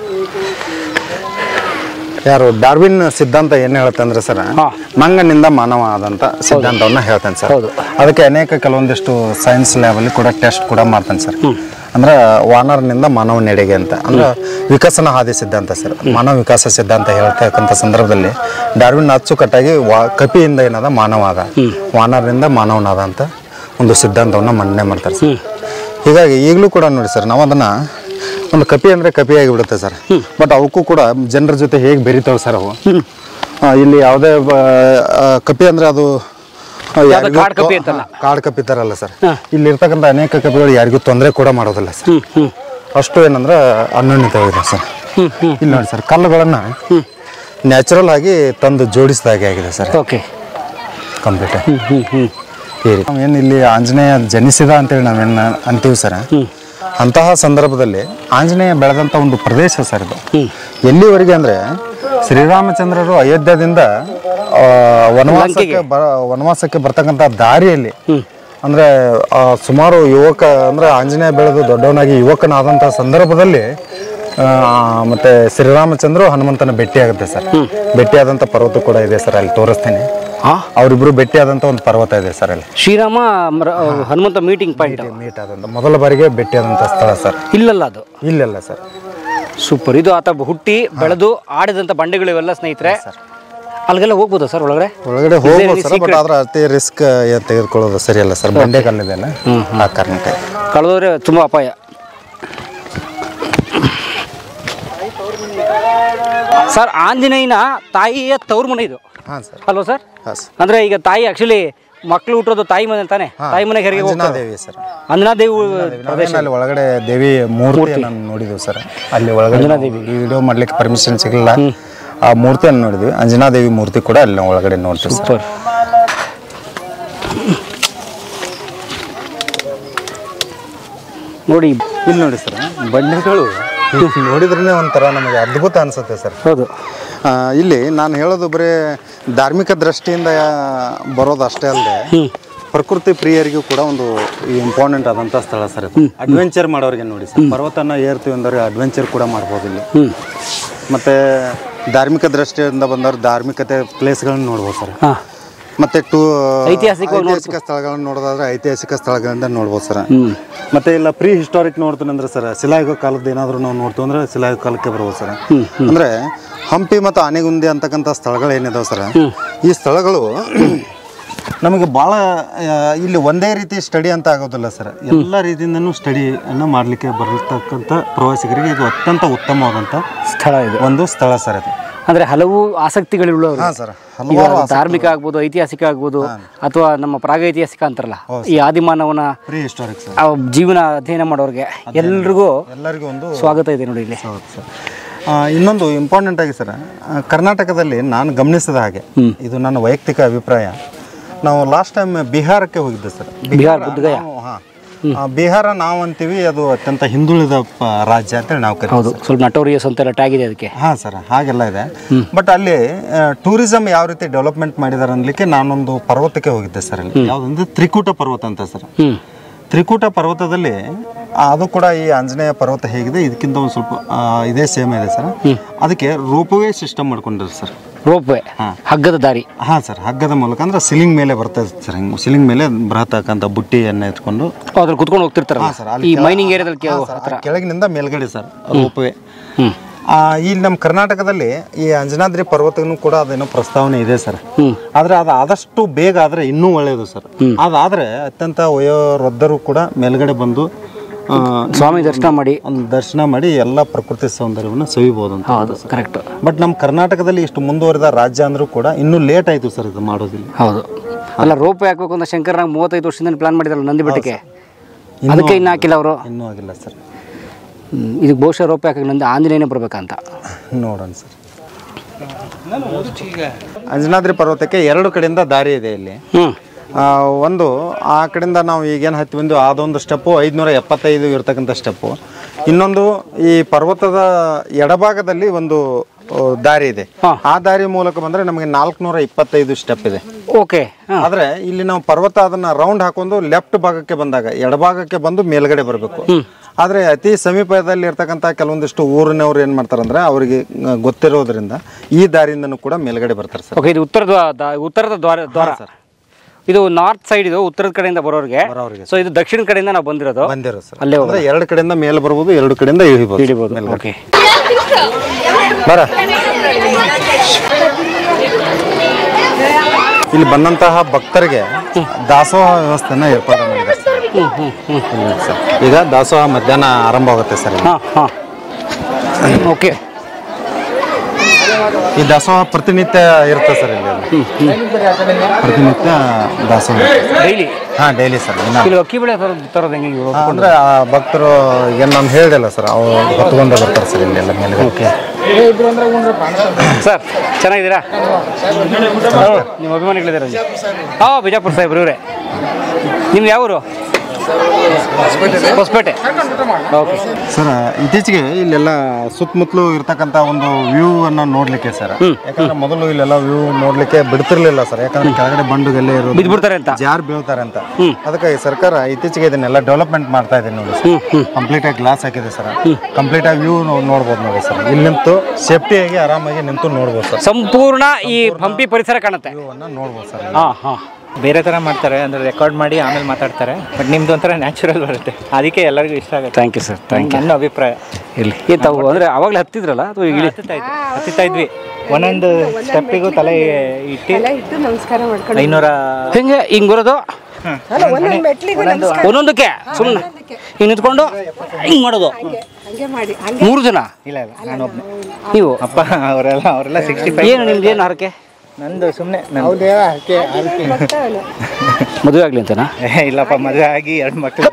ಯಾರು ಡಾರ್ವಿನ್ ಸಿದ್ಧಾಂತ ಏನ್ ಹೇಳುತ್ತೆ ಅಂದ್ರೆ ಸರ್ ಹಾ. ಮಂಗನಿಂದ ಮಾನವ ಆದಂತ ಸಿದ್ಧಾಂತವನ್ನ ಹೇಳ್ತಾನೆ ಸರ್ ಹೌದು. ಅದಕ್ಕೆ ಅನೇಕ ಕೆಲವೊಂದಿಷ್ಟು ಸೈನ್ಸ್ ಲೆವೆಲ್ ಕೂಡ ಟೆಸ್ಟ್ ಕೂಡ ಮಾಡ್ತಾನೆ ಸರ್ ಅಂದ್ರೆ ವಾನರ್ನಿಂದ ಮಾನವ ನೆಡೆಗೆ ಅಂತ ಅಂದ್ರೆ ವಿಕಸನ ಹಾದಿ ಸಿದ್ಧಾಂತ ಸರ್ ಮಾನವ ವಿಕಾಸ ಸಿದ್ಧಾಂತ ಹೇಳ್ತಕ್ಕಂಥ ಸಂದರ್ಭದಲ್ಲಿ ಡಾರ್ವಿನ್ ಅಚ್ಚುಕಟ್ಟಾಗಿ ವಾ ಕಪಿಯಿಂದ ಏನದ ಮಾನವ ಆದ ವಾನರ್ನಿಂದ ಮಾನವನಾದ ಅಂತ ಒಂದು ಸಿದ್ಧಾಂತವನ್ನ ಮಂಡನೆ ಮಾಡ್ತಾರೆ ಸರ್ ಹೀಗಾಗಿ ಈಗಲೂ ಕೂಡ ನೋಡಿ ಸರ್ ನಾವು ಅದನ್ನ ಒಂದು ಕಪಿ ಅಂದ್ರೆ ಕಪಿ ಆಗಿಬಿಡುತ್ತೆ ಸರ್ ಬಟ್ ಅವಕ್ಕೂ ಕೂಡ ಜನರ ಜೊತೆ ಹೇಗೆ ಬೆರಿತಾವೆ ಸರ್ ಅವು ಆ, ಇಲ್ಲಿ ಯಾವುದೇ ಬ- ಆ, ಕಪಿ ಅಂದ್ರೆ ಅದು ಆ, ಯಾರಿಗೂ ಕಾಡ್ ಕಪಿ ತೊ- ಅಂತಲ್ಲ. ಹಾ, ಕಾಡ್ ಕಪಿ ಥರ ಸರ್ ಇಲ್ಲಿ ಇರ್ತಕ್ಕಂಥ ಅನೇಕ ಕಪಿಗಳು ಯಾರಿಗೂ ತೊಂದರೆ ಕೂಡ ಮಾಡೋದಿಲ್ಲ ಸರ್ ಅಷ್ಟು ಏನಂದ್ರೆ ಅನ್ಯೋನ್ಯತವಾಗಿದೆ ಸರ್ ಇಲ್ಲಿ ನೋಡಿ ಸರ್ ಕಲ್ಲುಗಳನ್ನ ನ್ಯಾಚುರಲ್ ಆಗಿ ತಂದು ಜೋಡಿಸಿದಾಗೆ ಆಗಿದೆ ಸರ್ ಓಕೆ ಕಂಪ್ಲೀಟ್ ಏನು ಇಲ್ಲಿ ಆಂಜನೇಯ ಜನಿಸಿದ ಅಂತೇಳಿ ನಾವೇನು ಅಂತೀವಿ ಸರ್ ಅಂತಹ ಸಂದರ್ಭದಲ್ಲಿ ಆಂಜನೇಯ ಬೆಳೆದಂಥ ಒಂದು ಪ್ರದೇಶ ಸರ್ ಇದು ಎಲ್ಲಿವರೆಗೆ ಅಂದರೆ ಶ್ರೀರಾಮಚಂದ್ರರು ಅಯೋಧ್ಯದಿಂದ ಆ, ವನವಾಸಕ್ಕೆ ಬ ವನವಾಸಕ್ಕೆ ಬರ್ತಕ್ಕಂಥ ದಾರಿಯಲ್ಲಿ ಅಂದರೆ ಸುಮಾರು ಯುವಕ ಅಂದರೆ ಆಂಜನೇಯ ಬೆಳೆದು ದೊಡ್ಡವನಾಗಿ ಯುವಕನಾದಂಥ ಸಂದರ್ಭದಲ್ಲಿ ಆ, ಮತ್ತೆ ಶ್ರೀರಾಮಚಂದ್ರ ಹನುಮಂತನ ಭೇಟಿಯಾಗುತ್ತೆ ಸರ್ ಭೇಟಿಯಾದಂಥ ಪರ್ವತ ಕೂಡ ಇದೆ ಸರ್ ಅಲ್ಲಿ ತೋರಿಸ್ತೀನಿ ಹಾ ಅವರಿಬ್ರು ಭೇಟಿಯಾದಂಥ ಒಂದು ಪರ್ವತ ಇದೆ ಸರ್ ಅಲ್ಲಿ ಶ್ರೀರಾಮ ರ- ಹನುಮಂತ ಮೀಟಿಂಗ್ ಪಾಯಿಂಟ್ ಮೀಟ್ ಆದಂಥ ಮೊದಲ ಬಾರಿಗೆ ಭೇಟಿಯಾದಂಥ ಸ್ಥಳ ಸರ್ ಇಲ್ಲಲ್ಲ ಅದು ಇಲ್ಲೆಲ್ಲ ಸರ್ ಸೂಪರ್ ಇದು ಆತ ಹುಟ್ಟಿ ಬೆಳೆದು ಆಡಿದಂಥ ಬಂಡೆಗಳು ಇವೆಲ್ಲ ಸ್ನೇಹಿತರೆ ಅಲ್ಲಿಗೆಲ್ಲ ಹೋಗ್ಬೋದಾ ಸರ್ ಒಳಗಡೆ ಒಳಗಡೆ ಹೋಗ್ಬೋದು ಸರ್ ಬಟ್ ಆದ್ರೆ ಅತಿ ರಿಸ್ಕ್ ತೆಗೆದುಕೊಳ್ಳೋದು ಸರಿಯಲ್ಲ ಸರ್ ಬಂಡೆ ಕಲ್ಲಿದೆಲ್ಲ ಆ ಕಾರಣಕ್ಕೆ ಕಳೆದೋದ್ರೆ ತುಂಬ ಅಪಾಯ ಸರ್ ಆಂಜನೇಯನ ತಾಯಿಯ ತವ್ರ ಮನೆ ಇದು ಹಾಂ ಸರ್ ಅಲ್ವಾ ಸರ್ ಹಾಂ ಸರ್ ಅಂದ್ರೆ ಈಗ ತಾಯಿ ಆಕ್ಚುಲಿ ಮಕ್ಳು ಹುಟ್ಟೋದು ತಾಯಿ ಮನೆ ತಾನೆ ತಾಯಿ ಮನೆಗೆ ಹೆರಿಗೆ ಹೋಗ್ತಾರೆ ದೇವಿ ಸರ್ ಅಂಜನಾದೇವಿ ನಾವೇನು ಅಲ್ಲಿ ಒಳಗಡೆ ದೇವಿ ಮೂರ್ತಿ ನಾನು ನೋಡಿದ್ವಿ ಸರ್ ಅಲ್ಲಿ ಒಳಗಡೆ ನಾವು ಈ ವಿಡಿಯೋ ಮಾಡ್ಲಿಕ್ಕೆ ಪರ್ಮಿಷನ್ ಸಿಗಲಿಲ್ಲ ಆ ಮೂರ್ತಿಯನ್ನು ನೋಡಿದ್ವಿ ಅಂಜನಾದೇವಿ ಮೂರ್ತಿ ಕೂಡ ಅಲ್ಲಿ ನಾವು ಒಳಗಡೆ ನೋಡ್ತೀವಿ ಸರ್ ಸೂಪರ್ ನೋಡಿ ಇಲ್ಲಿ ನೋಡಿ ಸರ್ ಬಂಡೆಗಳು ನೋಡಿದ್ರೇ ಒಂಥರ ನಮಗೆ ಅದ್ಭುತ ಅನಿಸುತ್ತೆ ಸರ್ ಹೌದು ಆ, ಇಲ್ಲಿ ನಾನು ಹೇಳೋದು ಬರೀ ಧಾರ್ಮಿಕ ದೃಷ್ಟಿಯಿಂದ ಬರೋದು ಅಷ್ಟೇ ಅಲ್ಲದೆ ಪ್ರಕೃತಿ ಪ್ರಿಯರಿಗೂ ಕೂಡ ಒಂದು ಇಂಪಾರ್ಟೆಂಟ್ ಆದಂಥ ಸ್ಥಳ ಸರ್ ಇದು ಅಡ್ವೆಂಚರ್ ಮಾಡೋರಿಗೆ ನೋಡಿ ಸರ್ ಪರ್ವತನ ಏರ್ತೀವಿ ಅಂದ್ರೆ ಅಡ್ವೆಂಚರ್ ಕೂಡ ಮಾಡ್ಬೋದು ಇಲ್ಲಿ ಮತ್ತು ಧಾರ್ಮಿಕ ದೃಷ್ಟಿಯಿಂದ ಬಂದವರು ಧಾರ್ಮಿಕತೆ ಪ್ಲೇಸ್ಗಳನ್ನ ನೋಡ್ಬೋದು ಸರ್ ಹಾಂ ಮತ್ತೆ ಟೂ ಐತಿಹಾಸಿಕವಾಗಿ ಐತಿಹಾಸಿಕ ಸ್ಥಳಗಳನ್ನ ನೋಡೋದಾದ್ರೆ ಐತಿಹಾಸಿಕ ಸ್ಥಳಗಳಿಂದ ನೋಡ್ಬೋದು ಸರ್ ಮತ್ತೆ ಇಲ್ಲ ಪ್ರೀ ಹಿಸ್ಟಾರಿಕ್ ನೋಡ್ತೀನಿ ಅಂದ್ರೆ ಸರ್ ಶಿಲಾಯುಗ ಕಾಲದ ಏನಾದರೂ ನಾವು ನೋಡ್ತೀವಿ ಅಂದ್ರೆ ಶಿಲಾಯುಗ ಕಾಲಕ್ಕೆ ಬರ್ಬೋದು ಸರ್ ಅಂದ್ರೆ ಹಂಪಿ ಮತ್ತು ಆನೆಗುಂದಿ ಅಂತಕ್ಕಂಥ ಸ್ಥಳಗಳು ಏನಿದಾವೆ ಸರ್ ಈ ಸ್ಥಳಗಳು ನಮಗೆ ಭಾಳ ಇಲ್ಲಿ ಒಂದೇ ರೀತಿ ಸ್ಟಡಿ ಅಂತ ಆಗೋದಿಲ್ಲ ಸರ್ ಎಲ್ಲ ರೀತಿಯಿಂದನೂ ಸ್ಟಡಿಯನ್ನು ಮಾಡಲಿಕ್ಕೆ ಬರತಕ್ಕಂಥ ಪ್ರವಾಸಿಗರಿಗೆ ಇದು ಅತ್ಯಂತ ಉತ್ತಮವಾದಂಥ ಸ್ಥಳ ಇದು ಒಂದು ಸ್ಥಳ ಸರ್ ಇದು ಅಂದ್ರೆ ಹಲವು ಆಸಕ್ತಿಗಳಿರುವವರು ಹಾಂ ಸರ್ ಈಗ ಧಾರ್ಮಿಕ ಆಗ್ಬೋದು ಐತಿಹಾಸಿಕ ಆಗ್ಬೋದು ಅಥವಾ ನಮ್ಮ ಪ್ರಾಗೈತಿಹಾಸಿಕ ಅಂತಾರಲ್ಲ ಈ ಆದಿಮಾನವನ ಪ್ರೀ ಹಿಸ್ಟಾರಿಕ್ ಸರ್ ಆ ಜೀವನ ಅಧ್ಯಯನ ಮಾಡೋರಿಗೆ ಎಲ್ರಿಗೂ ಎಲ್ಲರಿಗೂ ಒಂದು ಸ್ವಾಗತ ಇದೆ ನೋಡಿ ಇಲ್ಲಿ ಹೌದು ಸರ್ ಆ, ಇನ್ನೊಂದು ಇಂಪಾರ್ಟೆಂಟ್ ಆಗಿ ಸರ್ ಆ, ಕರ್ನಾಟಕದಲ್ಲಿ ನಾನು ಗಮನಿಸಿದ ಹಾಗೆ ಇದು ನನ್ನ ವೈಯಕ್ತಿಕ ಅಭಿಪ್ರಾಯ ನಾವು ಲಾಸ್ಟ್ ಟೈಮ್ ಬಿಹಾರಕ್ಕೆ ಹೋಗಿದ್ದೆ ಸರ್ ಬಿಹಾರ್ ಬುದ್ಧಗಯ ನಾವು- ಹಾ. ಆ, ಬಿಹಾರ ನಾವು ಅಂತೀವಿ ಅದು ಅತ್ಯಂತ ಹಿಂದುಳಿದ ಪ- ರಾಜ್ಯ ಅಂತೇಳಿ ನಾವು ಕರಿತೀವಿ ಹೌದು ಸ್ವಲ್ಪ ನಟೋರಿಯಸ್ ಅಂತೆಲ್ಲ ಟ್ಯಾಗ್ ಇದೆ ಅದಕ್ಕೆ ಹಾಂ ಸರ್ ಹಾಗೆಲ್ಲ ಇದೆ ಬಟ್ ಅಲ್ಲಿ ಟೂರಿಸಂ ಯಾವ ರೀತಿ ಡೆವಲಪ್ಮೆಂಟ್ ಮಾಡಿದ್ದಾರೆ ಅನ್ಲಿಕ್ಕೆ ನಾನೊಂದು ಪರ್ವತಕ್ಕೆ ಹೋಗಿದ್ದೆ ಸರ್ ಅಲ್ಲಿ ಯಾವುದಂದ್ರೆ ತ್ರಿಕೂಟ ಪರ್ವತ ಅಂತ ಸರ್ ಹ್ಮ್ ತ್ರಿಕೂಟ ಪರ್ವತದಲ್ಲಿ ಆ, ಅದು ಕೂಡ ಈ ಆಂಜನೇಯ ಪರ್ವತ ಹೇಗಿದೆ ಇದಕ್ಕಿಂತ ಒಂದು ಸ್ವಲ್ಪ ಆ, ಇದೇ ಸೇಮ್ ಇದೆ ಸರ್ ಅದಕ್ಕೆ ರೋಪವೇ ಸಿಸ್ಟಮ್ ಮಾಡ್ಕೊಂಡಿದ್ದಾರೆ ಸರ್ ರೋಪ್ ವೇ ಹಗ್ಗದ ದಾರಿ ಹಾಂ ಸರ್ ಹಗ್ಗದ ಮೂಲಕ ಅಂದ್ರೆ ಸಿಲಿಂಗ್ ಮೇಲೆ ಬರ್ತದೆ ಸರ್ ಹಿಂಗೆ ಸಿಲಿಂಗ್ ಮೇಲೆ ಬೃಹತ್ ಹಾಕಂತ ಬುಟ್ಟಿಯನ್ನು ಎತ್ಕೊಂಡು ಅದ್ರಲ್ಲಿ ಕುತ್ಕೊಂಡು ಹೋಗ್ತಿರ್ತಾರಲ್ಲ ಹಾಂ ಸರ್ ಅಲ್ಲಿ ಈ ಕೆಳ- ಮೈನಿಂಗ್ ಏರಿಯಾದಲ್ಲಿ ಹಾಂ ಸರ್, ಆ ಕೆಳಗಿನಿಂದ ಮೇಲ್ಗಡೆ ಸರ್ ರೋಪವೇ ಹ್ಮ್ ಇಲ್ಲಿ ನಮ್ಮ ಕರ್ನಾಟಕದಲ್ಲಿ ಈ ಅಂಜನಾದ್ರಿ ಪರ್ವತನೂ ಕೂಡ ಅದೇನೋ ಪ್ರಸ್ತಾವನೆ ಇದೆ ಸರ್ ಹ್ಮ್. ಆದ್ರೆ ಅದು ಆದಷ್ಟು ಬೇಗ ಆದ್ರೆ ಇನ್ನೂ ಒಳ್ಳೆಯದು ಸರ್ ಅದಾದ್ರೆ ಅತ್ಯಂತ ವಯೋವೃದ್ಧರು ಕೂಡ ಮೇಲ್ಗಡೆ ಬಂದು ಆ, ಸ್ವಾಮಿ ದರ್ಶನ ಮಾಡಿ ಒಂದು ದರ್ಶನ ಮಾಡಿ ಎಲ್ಲ ಪ್ರಕೃತಿ ಸೌಂದರ್ಯವನ್ನು ಸವಿಬಹುದು ಅಂತ ಹೌದು ಕರೆಕ್ಟ್ ಬಟ್ ನಮ್ಮ ಕರ್ನಾಟಕದಲ್ಲಿ ಇಷ್ಟು ಮುಂದುವರಿದ ರಾಜ್ಯ ಅಂದ್ರೂ ಕೂಡ ಇನ್ನೂ ಲೇಟ್ ಆಯ್ತು ಸರ್ ಇದು ಮಾಡೋದಿಲ್ಲ ಹೌದು ಅಲ್ಲ ರೋಪ್ ವೇ ಹಾಕ್ಬೇಕು ಅಂತ ಶಂಕರ್ನಾಗ್ ಮೂವತ್ತೈದು ವರ್ಷದಿಂದ ಪ್ಲಾನ್ ಮಾಡಿದ್ರಲ್ಲ ನಂದಿ ಬೆಟ್ಟಕ್ಕೆ ಅದಕ್ಕೆ ಇನ್ನು ಹಾಕಿಲ್ಲ ಅವರು ಇನ್ನೂ ಆಗಿಲ್ಲ ಸರ್ ಇದಕ್ಕೆ ಬಹುಶಃ ರೋಪ್ ಹಾಕಿ ನಂದಿ ಆಂಜನೇಯನೇ ಬರ್ಬೇಕಂತ ನೋಡೋಣ ಸರ್ ಅಂಜನಾದ್ರಿ ಪರ್ವತಕ್ಕೆ ಎರಡು ಕಡೆಯಿಂದ ದಾರಿ ಇದೆ ಇಲ್ಲಿ ಹ್ಮ್ ಆ, ಒಂದು ಆ ಕಡೆಯಿಂದ ನಾವು ಈಗೇನು ಹತ್ತಿ ಬಂದು ಅದೊಂದು ಸ್ಟೆಪ್ಪು ಐದುನೂರ ಎಪ್ಪತ್ತೈದು ಇರ್ತಕ್ಕಂಥ ಸ್ಟೆಪ್ಪು ಇನ್ನೊಂದು ಈ ಪರ್ವತದ ಎಡಭಾಗದಲ್ಲಿ ಒಂದು ಆ, ದಾರಿ ಇದೆ ಹಾ. ಆ ದಾರಿ ಮೂಲಕ ಬಂದರೆ ನಮಗೆ ನಾಲ್ಕುನೂರ ಇಪ್ಪತ್ತೈದು ಸ್ಟೆಪ್ ಇದೆ ಓಕೆ ಹಾಂ ಆದರೆ ಇಲ್ಲಿ ನಾವು ಪರ್ವತ ಅದನ್ನ ರೌಂಡ್ ಹಾಕೊಂಡು ಲೆಫ್ಟ್ ಭಾಗಕ್ಕೆ ಬಂದಾಗ ಎಡಭಾಗಕ್ಕೆ ಬಂದು ಮೇಲ್ಗಡೆ ಬರಬೇಕು ಆದರೆ ಅತಿ ಸಮೀಪದಲ್ಲಿ ಇರ್ತಕ್ಕಂಥ ಕೆಲವೊಂದಿಷ್ಟು ಊರಿನವ್ರು ಏನು ಮಾಡ್ತಾರೆ ಅಂದರೆ ಅವರಿಗೆ ಆ, ಗೊತ್ತಿರೋದ್ರಿಂದ ಈ ದಾರಿಯಿಂದನೂ ಕೂಡ ಮೇಲ್ಗಡೆ ಬರ್ತಾರೆ ಸರ್ ಓಕೆ ಇದು ಉತ್ತರದ ದ- ಉತ್ತರದ ದ್ವಾರ ದ್ವಾರ ಇದು ನಾರ್ತ್ ಸೈಡ್ ಇದು ಉತ್ತರದ ಕಡೆಯಿಂದ ಬರೋರಿಗೆ ಬರೋರಿಗೆ. ಸೊ ಇದು ದಕ್ಷಿಣ ಕಡೆಯಿಂದ ನಾವು ಬಂದಿರೋದು ಬಂದಿರೋ ಸರ್ ಅಲ್ಲೇ ಅಂದ್ರೆ ಎರಡು ಕಡೆಯಿಂದ ಮೇಲೆ ಬರ್ಬೋದು ಎರಡು ಕಡೆಯಿಂದ ಇಳಿಬೋದು ಹಿಡಿಬೋದು ಓಕೆ ಬರ ಇಲ್ಲಿ ಬಂದಂತಹ ಭಕ್ತರಿಗೆ ದಾಸೋಹ ವ್ಯವಸ್ಥೆನ ಏರ್ಪಾಡು ಮಾಡಿದ್ದಾರೆ ಸರ್. ಇಲ್ಲಿ ಸರ್. ಈಗ ದಾಸೋಹ ಮಧ್ಯಾಹ್ನ ಆರಂಭ ಆಗುತ್ತೆ ಸರ್ ಇಲ್ಲಿ. ಹಾಂ ಹಾಂ ಓಕೆ ಈ ದಾಸೋಹ ಪ್ರತಿನಿತ್ಯ ಇರುತ್ತೆ ಸರ್ ಇಲ್ಲಿ ಅದು. ಪ್ರತಿನಿತ್ಯ ದಾಸೋಹ ಡೈಲಿ ಹಾಂ ಡೈಲಿ ಸರ್ ದಿನ ಇಲ್ಲಿ ಅಕ್ಕಿ ಬೆಳೆ ತರೋದು ತರೋದು ಹೆಂಗೆ ಇವ್ರು? ಅಂದ್ರೆ ಆ ಭಕ್ತರು ಈಗ ನಾನು ಹೇಳಿದೆಲ್ಲ ಸರ್ ಅವ್ರು ಹೊತ್ಕೊಂಡೇ ಬರ್ತಾರೆ ಸರ್ ಇಲ್ಲಿ ಎಲ್ಲ ಮೇಲೆ ಓಕೆ ಸರ್ ಚೆನ್ನಾಗಿದ್ದೀರಾ ಹೌದು, ನಿಮ್ಮ ಅಭಿಮಾನಿಗಳಿದ್ದಾರೆ ಅಲ್ಲಿ ಹಾಂ ಬಿಜಾಪುರ ಸಾಹೇಬ್ರು ಇವರೇ ನಿಮ್ದು ಯಾವ ಊರು ಹೊಸಪೇಟೆ ಓಕೆ ಸರ್ ಇತ್ತೀಚೆಗೆ ಇಲ್ಲೆಲ್ಲ ಸುತ್ತಮುತ್ತಲು ಇರ್ತಕ್ಕಂಥ ಒಂದು ವ್ಯೂ ಅನ್ನ ನೋಡ್ಲಿಕ್ಕೆ ಸರ್ ಯಾಕಂದ್ರೆ ಮೊದಲು ಇಲ್ಲೆಲ್ಲ ವ್ಯೂ ನೋಡ್ಲಿಕ್ಕೆ ಬಿಡ್ತಿರ್ಲಿಲ್ಲ ಸರ್ ಯಾಕಂದ್ರೆ ಕೆಳಗಡೆ ಬಂಡುಗೆಲ್ಲ ಇರೋದು ಬಿದ್ಬಿಡ್ತಾರೆ ಅಂತ ಜಾರ್ ಬೀಳ್ತಾರೆ ಅಂತ ಅದಕ್ಕೆ ಈ ಸರ್ಕಾರ ಇತ್ತೀಚೆಗೆ ಇದನ್ನೆಲ್ಲ ಡೆವಲಪ್ಮೆಂಟ್ ಮಾಡ್ತಾ ಇದೆ ನೋಡಿ ಕಂಪ್ಲೀಟ್ ಆಗಿ ಗ್ಲಾಸ್ ಹಾಕಿದೆ ಸರ್ ಕಂಪ್ಲೀಟ್ ಆಗಿ ವ್ಯೂ ನೋಡ್ಬೋದು ನೋಡಿ ಸರ್ ಇಲ್ಲಿ ನಿಂತು ಸೇಫ್ಟಿಯಾಗಿ ಆರಾಮಾಗಿ ನಿಂತು ನೋಡ್ಬೋದು ಸರ್ ಸಂಪೂರ್ಣ ಈ ಹಂಪಿ ಪರಿಸರ ಕಾಣುತ್ತೆ ವ್ಯೂ ಅನ್ನ ನೋಡ್ಬೋದು ಸರ್ ಹಾ ಹಾ ಬೇರೆ ಥರ ಮಾಡ್ತಾರೆ ಅಂದ್ರೆ ರೆಕಾರ್ಡ್ ಮಾಡಿ ಆಮೇಲೆ ಮಾತಾಡ್ತಾರೆ ಬಟ್ ನಿಮ್ದು ಒಂಥರ ನ್ಯಾಚುರಲ್ ಬರುತ್ತೆ ಅದಕ್ಕೆ ಎಲ್ಲರಿಗೂ ಇಷ್ಟ ಆಗುತ್ತೆ thank you sir thank you ನನ್ನ ಅಭಿಪ್ರಾಯ ಇರಲಿ ಏ ತಾವು ಅಂದರೆ ಅವಾಗಲೇ ಹತ್ತಿದ್ರಲ್ಲ ಅಥವಾ ಈಗ ಇಳಿ ಹತ್ತುತ್ತಾ ಇದ್ವಿ ಹತ್ತುತ್ತಾ ಇದ್ವಿ ಒಂದೊಂದು ಸ್ಟೆಪ್ಪಿಗೂ ತಲೆ ಇಟ್ಟು ಇಟ್ಟು ನಮಸ್ಕಾರ ಮಾಡ್ಕೊಂಡು ಐನೂರ ಹೆಂಗೆ ಹಿಂಗೆ ಬರೋದು ಅಲ್ಲ ಒಂದೊಂದು ಮೆಟ್ಲಿಗೂ ನಮಸ್ಕಾರ ಒಂದೊಂದಕ್ಕೆ ಸುಮ್ಮನೆ ಹಿಂಗೆ ನಿಂತ್ಕೊಂಡು ಹಿಂಗೆ ಮಾಡೋದು ಹಂಗೆ ಮಾಡಿ ಹಂಗೆ ಮೂರು ಜನ ಇಲ್ಲ ಇಲ್ಲ ನಾನು ಒಬ್ಬನೇ ನೀವು ಅಪ್ಪ ಅವರೆಲ್ಲ ಅವರೆಲ್ಲ ಸಿಕ್ಸ್ಟಿ ಫೈವ್ ಏನು ನಿಮ್ದು ಏನು ಹರಕೆ ನಂದು ಸುಮ್ಮನೆ ಮದುವೆ ಆಗಲಿ ಅಂತನಾ ಇಲ್ಲಪ್ಪ ಮದುವೆ ಆಗಿ ಎರಡು ಮಕ್ಕಳು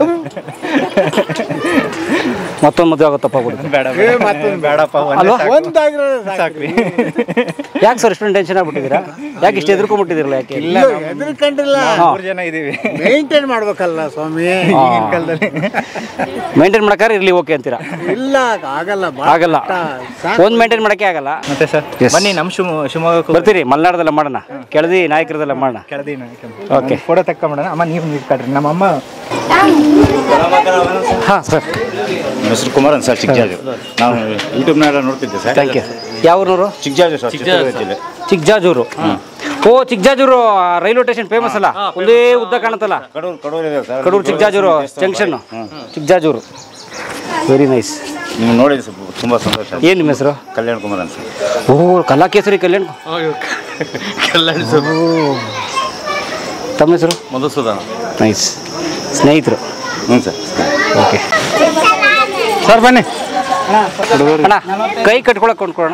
ಮತ್ತೊಂದು ಮದುವೆ ಆಗುತ್ತಪ್ಪ ಬಿಡಿ ಬೇಡ ಮತ್ತೊಂದು ಬೇಡಪ್ಪ ಅಲ್ವಾ? ಒಂದೇ ಸಾಕ್ರಿ ಯಾಕೆ ಸರ್ ಇಷ್ಟೊಂದು ಟೆನ್ಷನ್ ಆಗ್ಬಿಟ್ಟಿದ್ದೀರಾ ಯಾಕೆ ಇಷ್ಟು ಎದುರ್ಕೊಂಡ್ಬಿಟ್ಟಿದ್ದೀರಲ್ಲ ಯಾಕೆ ಇಲ್ಲ ಮೂರು ಜನ ಇದೀವಿ ಮೇಂಟೈನ್ ಮಾಡ್ಬೇಕಲ್ಲ ಸ್ವಾಮಿ ಈಗಿನ ಕಾಲದಲ್ಲಿ ಮೇಂಟೈನ್ ಮಾಡಕ್ಕಾರೆ ಇರ್ಲಿ ಓಕೆ ಅಂತೀರಾ ಇಲ್ಲ ಆಗಲ್ಲ ಆಗಲ್ಲ ಒಂದು ಮೇಂಟೈನ್ ಮಾಡಕ್ಕೆ ಆಗಲ್ಲ ಮತ್ತೆ ಸರ್ Yes. ಬನ್ನಿ ನಮ್ಮ ಶಿವ ಶಿವಮೊಗ್ಗಕ್ಕೂ ಬರ್ತೀರಿ ಮಲೆನಾಡದಲ್ಲ ಮಾಡೋಣ ಕೆಳದಿ ನಾಯಕರದಲ್ಲ ಮಾಡೋಣ ಕೆಳದಿನ Okay. ಫೋಟೋ ತಕ್ಕೊಂಬಿಡೋಣ ಅಮ್ಮ ನೀವು ನಿಂತ್ಕೊಳ್ರಿ ನಮ್ಮಮ್ಮ ಹಾಂ ಸರ್ ನನ್ನ ಹೆಸರು ಕುಮಾರ್ ಅಂತ ಸರ್ ಚಿಕ್ಕಜಾಜು ನಾವು ಯೂಟ್ಯೂಬ್ನಾಗ ನೋಡ್ತಿದ್ದೆ ಸರ್ ಥ್ಯಾಂಕ್ ಯು ಯಾವ್ರೂರು ಚಿಕ್ಕಜಾಜು ಸರ್ ಚಿತ್ರದುರ್ಗ ಜಿಲ್ಲೆ ಚಿಕ್ಕಜಾಜೂರು ಓ ಚಿಕ್ಕಜಾಜೂರು ರೈಲ್ವೆ ಸ್ಟೇಷನ್ ಫೇಮಸ್ ಅಲ್ಲ ಒಂದೇ ಉದ್ದ ಕಾಣುತ್ತಲ್ಲ ಕಡೂರು ಕಡೂರು ಇದೆ sir Kadur Chikkajajur junction Chikkajajur very nice ನೀವು ನೋಡಿದ್ರೆ ಸ್ವಲ್ಪ ತುಂಬ ಸಂತೋಷ ಆಯ್ತು. ಏನು ನಿಮ್ಮ ಹೆಸರು ಕಲ್ಯಾಣ್ ಕುಮಾರ್ ಅಂತ ಸರ್ ಓ ಕಲಾಕೇಸರಿ ಕಲ್ಯಾಣ್ ತಮ್ಮ ಹೆಸರು ಮಧುಸೂದನ ನೈಸ್ ಸ್ನೇಹಿತರು ಹ್ಞೂ ಸರ್ ಓಕೆ ಸರ್ ಬನ್ನಿ ಅಣ್ಣ ಕೈ ಕಟ್ಕೊಳಕ್ ಕೊಂಡ್ಕೊಳೋಣ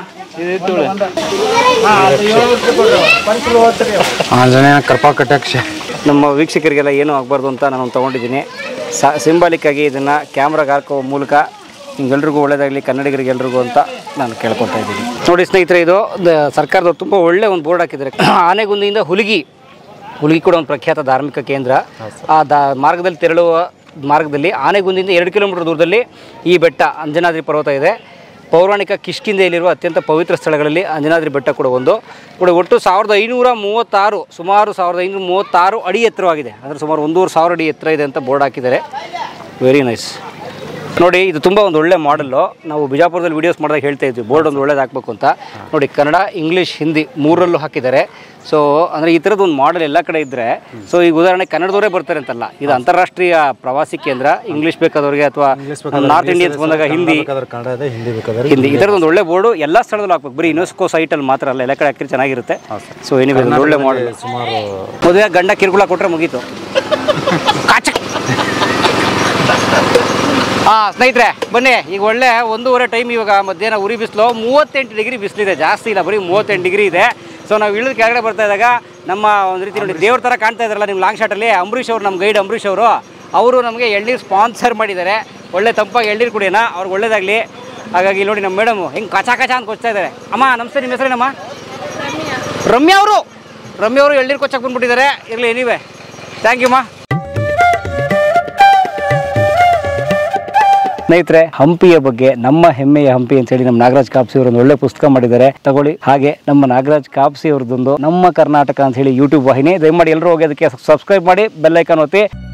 ಆಂಜನೇಯ ಕೃಪಾ ಕಟಾಕ್ಷ ನಮ್ಮ ವೀಕ್ಷಕರಿಗೆಲ್ಲ ಏನೂ ಆಗಬಾರ್ದು ಅಂತ ನಾನು ತೊಗೊಂಡಿದ್ದೀನಿ ಸಿಂಬಾಲಿಕ್ ಆಗಿ ಇದನ್ನು ಕ್ಯಾಮ್ರಾಗೆ ಹಾಕೋ ಮೂಲಕ ನಿಮ್ಗೆಲ್ರಿಗೂ ಒಳ್ಳೇದಾಗಲಿ ಕನ್ನಡಿಗರಿಗೆ ಎಲ್ರಿಗೂ ಅಂತ ನಾನು ಕೇಳ್ಕೊತಾ ಇದ್ದೀನಿ ನೋಡಿ ಸ್ನೇಹಿತರೆ ಇದು ದ- ಸರ್ಕಾರದವ್ರು ತುಂಬ ಒಳ್ಳೆ ಒಂದು ಬೋರ್ಡ್ ಹಾಕಿದ್ದಾರೆ ಆನೆಗುಂದಿಯಿಂದ ಹುಲಿಗಿ ಹುಲಿಗಿ ಕೂಡ ಒಂದು ಪ್ರಖ್ಯಾತ ಧಾರ್ಮಿಕ ಕೇಂದ್ರ ಆ ದಾ ಮಾರ್ಗದಲ್ಲಿ ತೆರಳುವ ಮಾರ್ಗದಲ್ಲಿ ಆನೆಗುಂದಿಯಿಂದ ಎರಡು ಕಿಲೋಮೀಟರ್ ದೂರದಲ್ಲಿ ಈ ಬೆಟ್ಟ ಅಂಜನಾದ್ರಿ ಪರ್ವತ ಇದೆ ಪೌರಾಣಿಕ ಕಿಷ್ಕಿಂದೆಯಲ್ಲಿರುವ ಅತ್ಯಂತ ಪವಿತ್ರ ಸ್ಥಳಗಳಲ್ಲಿ ಅಂಜನಾದ್ರಿ ಬೆಟ್ಟ ಕೂಡ ಒಂದು ಕೂಡ ಒಟ್ಟು ಸಾವಿರದ ಐನೂರ ಮೂವತ್ತಾರು ಸುಮಾರು ಸಾವಿರದ ಐನೂರ ಮೂವತ್ತಾರು ಅಡಿ ಎತ್ತರವಾಗಿದೆ ಅಂದರೆ ಸುಮಾರು ಒಂದೂವರೆ ಸಾವಿರ ಅಡಿ ಎತ್ತರ ಇದೆ ಅಂತ ಬೋರ್ಡ್ ಹಾಕಿದ್ದಾರೆ ವೆರಿ ನೈಸ್ ನೋಡಿ ಇದು ತುಂಬ ಒಂದು ಒಳ್ಳೆ ಮಾಡಲ್ಲು ನಾವು ಬಿಜಾಪುರದಲ್ಲಿ ವೀಡಿಯೋಸ್ ಮಾಡಿದಾಗ ಹೇಳ್ತಾ ಇದ್ವಿ ಬೋರ್ಡ್ ಒಂದು ಒಳ್ಳೇದು ಹಾಕ್ಬೇಕು ಅಂತ ನೋಡಿ ಕನ್ನಡ ಇಂಗ್ಲೀಷ್ ಹಿಂದಿ ಮೂರರಲ್ಲೂ ಹಾಕಿದ್ದಾರೆ ಸೊ ಅಂದರೆ ಈ ಥರದ್ದು ಒಂದು ಮಾಡೆಲ್ ಎಲ್ಲ ಕಡೆ ಇದ್ದರೆ ಸೊ ಈಗ ಉದಾಹರಣೆ ಕನ್ನಡದವರೇ ಬರ್ತಾರೆ ಅಂತಲ್ಲ ಇದು ಅಂತಾರಾಷ್ಟ್ರೀಯ ಪ್ರವಾಸಿ ಕೇಂದ್ರ ಇಂಗ್ಲೀಷ್ ಬೇಕಾದವ್ರಿಗೆ ಅಥವಾ ನಾರ್ತ್ ಇಂಡಿಯನ್ಸ್ ಬಂದಾಗ ಹಿಂದಿ ಬೇಕಾದ್ರೆ ಕನ್ನಡ ಇದೆ ಹಿಂದಿ ಬೇಕಾದ್ರೆ ಹಿಂದಿ ಈ ಥರದ್ದು ಒಂದು ಒಳ್ಳೆ ಬೋರ್ಡು ಎಲ್ಲ ಸ್ಥಳದಲ್ಲೂ ಹಾಕ್ಬೇಕು ಬರೀ ಯುನೆಸ್ಕೋ ಸೈಟಲ್ಲಿ ಮಾತ್ರ ಅಲ್ಲ ಎಲ್ಲ ಕಡೆ ಹಾಕಿದ್ರೆ ಚೆನ್ನಾಗಿರುತ್ತೆ ಸೊ ಏನಿವೆ ಒಂದು ಒಳ್ಳೆ ಮಾಡಲ್ ಸುಮಾರು ಮದುವೆ ಗಂಡ ಕಿರುಕುಳ ಕೊಟ್ಟರೆ ಮುಗೀತು ಕಾಚಕ್ ಹಾಂ ಸ್ನೇಹಿತರೆ ಬನ್ನಿ ಈಗ ಒಳ್ಳೆ ಒಂದೂವರೆ ಟೈಮ್ ಇವಾಗ ಮಧ್ಯಾಹ್ನ ಉರಿ ಬಿಸಿಲು ಮೂವತ್ತೆಂಟು ಡಿಗ್ರಿ ಬಿಸಿಲಿದೆ ಜಾಸ್ತಿ ಇಲ್ಲ ಬರೀ ಮೂವತ್ತೆಂಟು ಡಿಗ್ರಿ ಇದೆ ಸೊ ನಾವು ಇಳಿದ ಕೆಳಗಡೆ ಬರ್ತಾ ಇದ್ದಾಗ ನಮ್ಮ ಒಂದು ರೀತಿ ನೋಡಿ ದೇವ್ರ ಥರ ಕಾಣ್ತಾ ಇದ್ರಲ್ಲ ನಿಮ್ಮ ಲಾಂಗ್ ಶಾಟಲ್ಲಿ ಅಂಬರೀಷ್ ಅವರು ನಮ್ಮ ಗೈಡ್ ಅಂಬರೀಷ್ ಅವರು ಅವರು ನಮಗೆ ಎಳ್ನೀರು ಸ್ಪಾನ್ಸರ್ ಮಾಡಿದ್ದಾರೆ ಒಳ್ಳೆ ತಂಪಾಗಿ ಎಳ್ನೀರು ಕುಡಿಯೋಣ ಅವ್ರಿಗೆ ಒಳ್ಳೇದಾಗಲಿ ಹಾಗಾಗಿ ನೋಡಿ ನಮ್ಮ ಮೇಡಮ್ ಹೆಂಗೆ ಕಚಾ ಕಚಾ ಅಂತ ಕೊಚ್ತಾ ಇದ್ದಾರೆ ಅಮ್ಮ ನಮಸ್ತೆ ನಿಮ್ಮ ಹೆಸರೇನಮ್ಮ ರಮ್ಯಾ ಅವರು ರಮ್ಯಾ ಅವರು ಎಳ್ನೀರು ಕೊಚ್ಚಕ್ಕೆ ಬಂದ್ಬಿಟ್ಟಿದ್ದಾರೆ ಇರಲಿ ನೀವೇ ಥ್ಯಾಂಕ್ ಯು ಮಾ ಸ್ನೇಹಿತರೆ ಹಂಪಿಯ ಬಗ್ಗೆ ನಮ್ಮ ಹೆಮ್ಮೆಯ ಹಂಪಿ ಅಂತ ಹೇಳಿ ನಮ್ಮ ನಾಗರಾಜ್ ಕಾಪ್ಸಿ ಅವರು ಒಂದು ಒಳ್ಳೆ ಪುಸ್ತಕ ಮಾಡಿದ್ದಾರೆ ತಗೊಳ್ಳಿ ಹಾಗೆ ನಮ್ಮ ನಾಗರಾಜ್ ಕಾಪ್ಸಿ ಅವ್ರದ್ದೊಂದು ನಮ್ಮ ಕರ್ನಾಟಕ ಅಂತ ಹೇಳಿ ಯೂಟ್ಯೂಬ್ ವಾಹಿನಿ ದಯಮಾಡಿ ಎಲ್ಲರೂ ಹೋಗಿ ಅದಕ್ಕೆ ಸಬ್ಸ್ಕ್ರೈಬ್ ಮಾಡಿ ಬೆಲ್ ಐಕಾನ್ ಒತ್ತಿ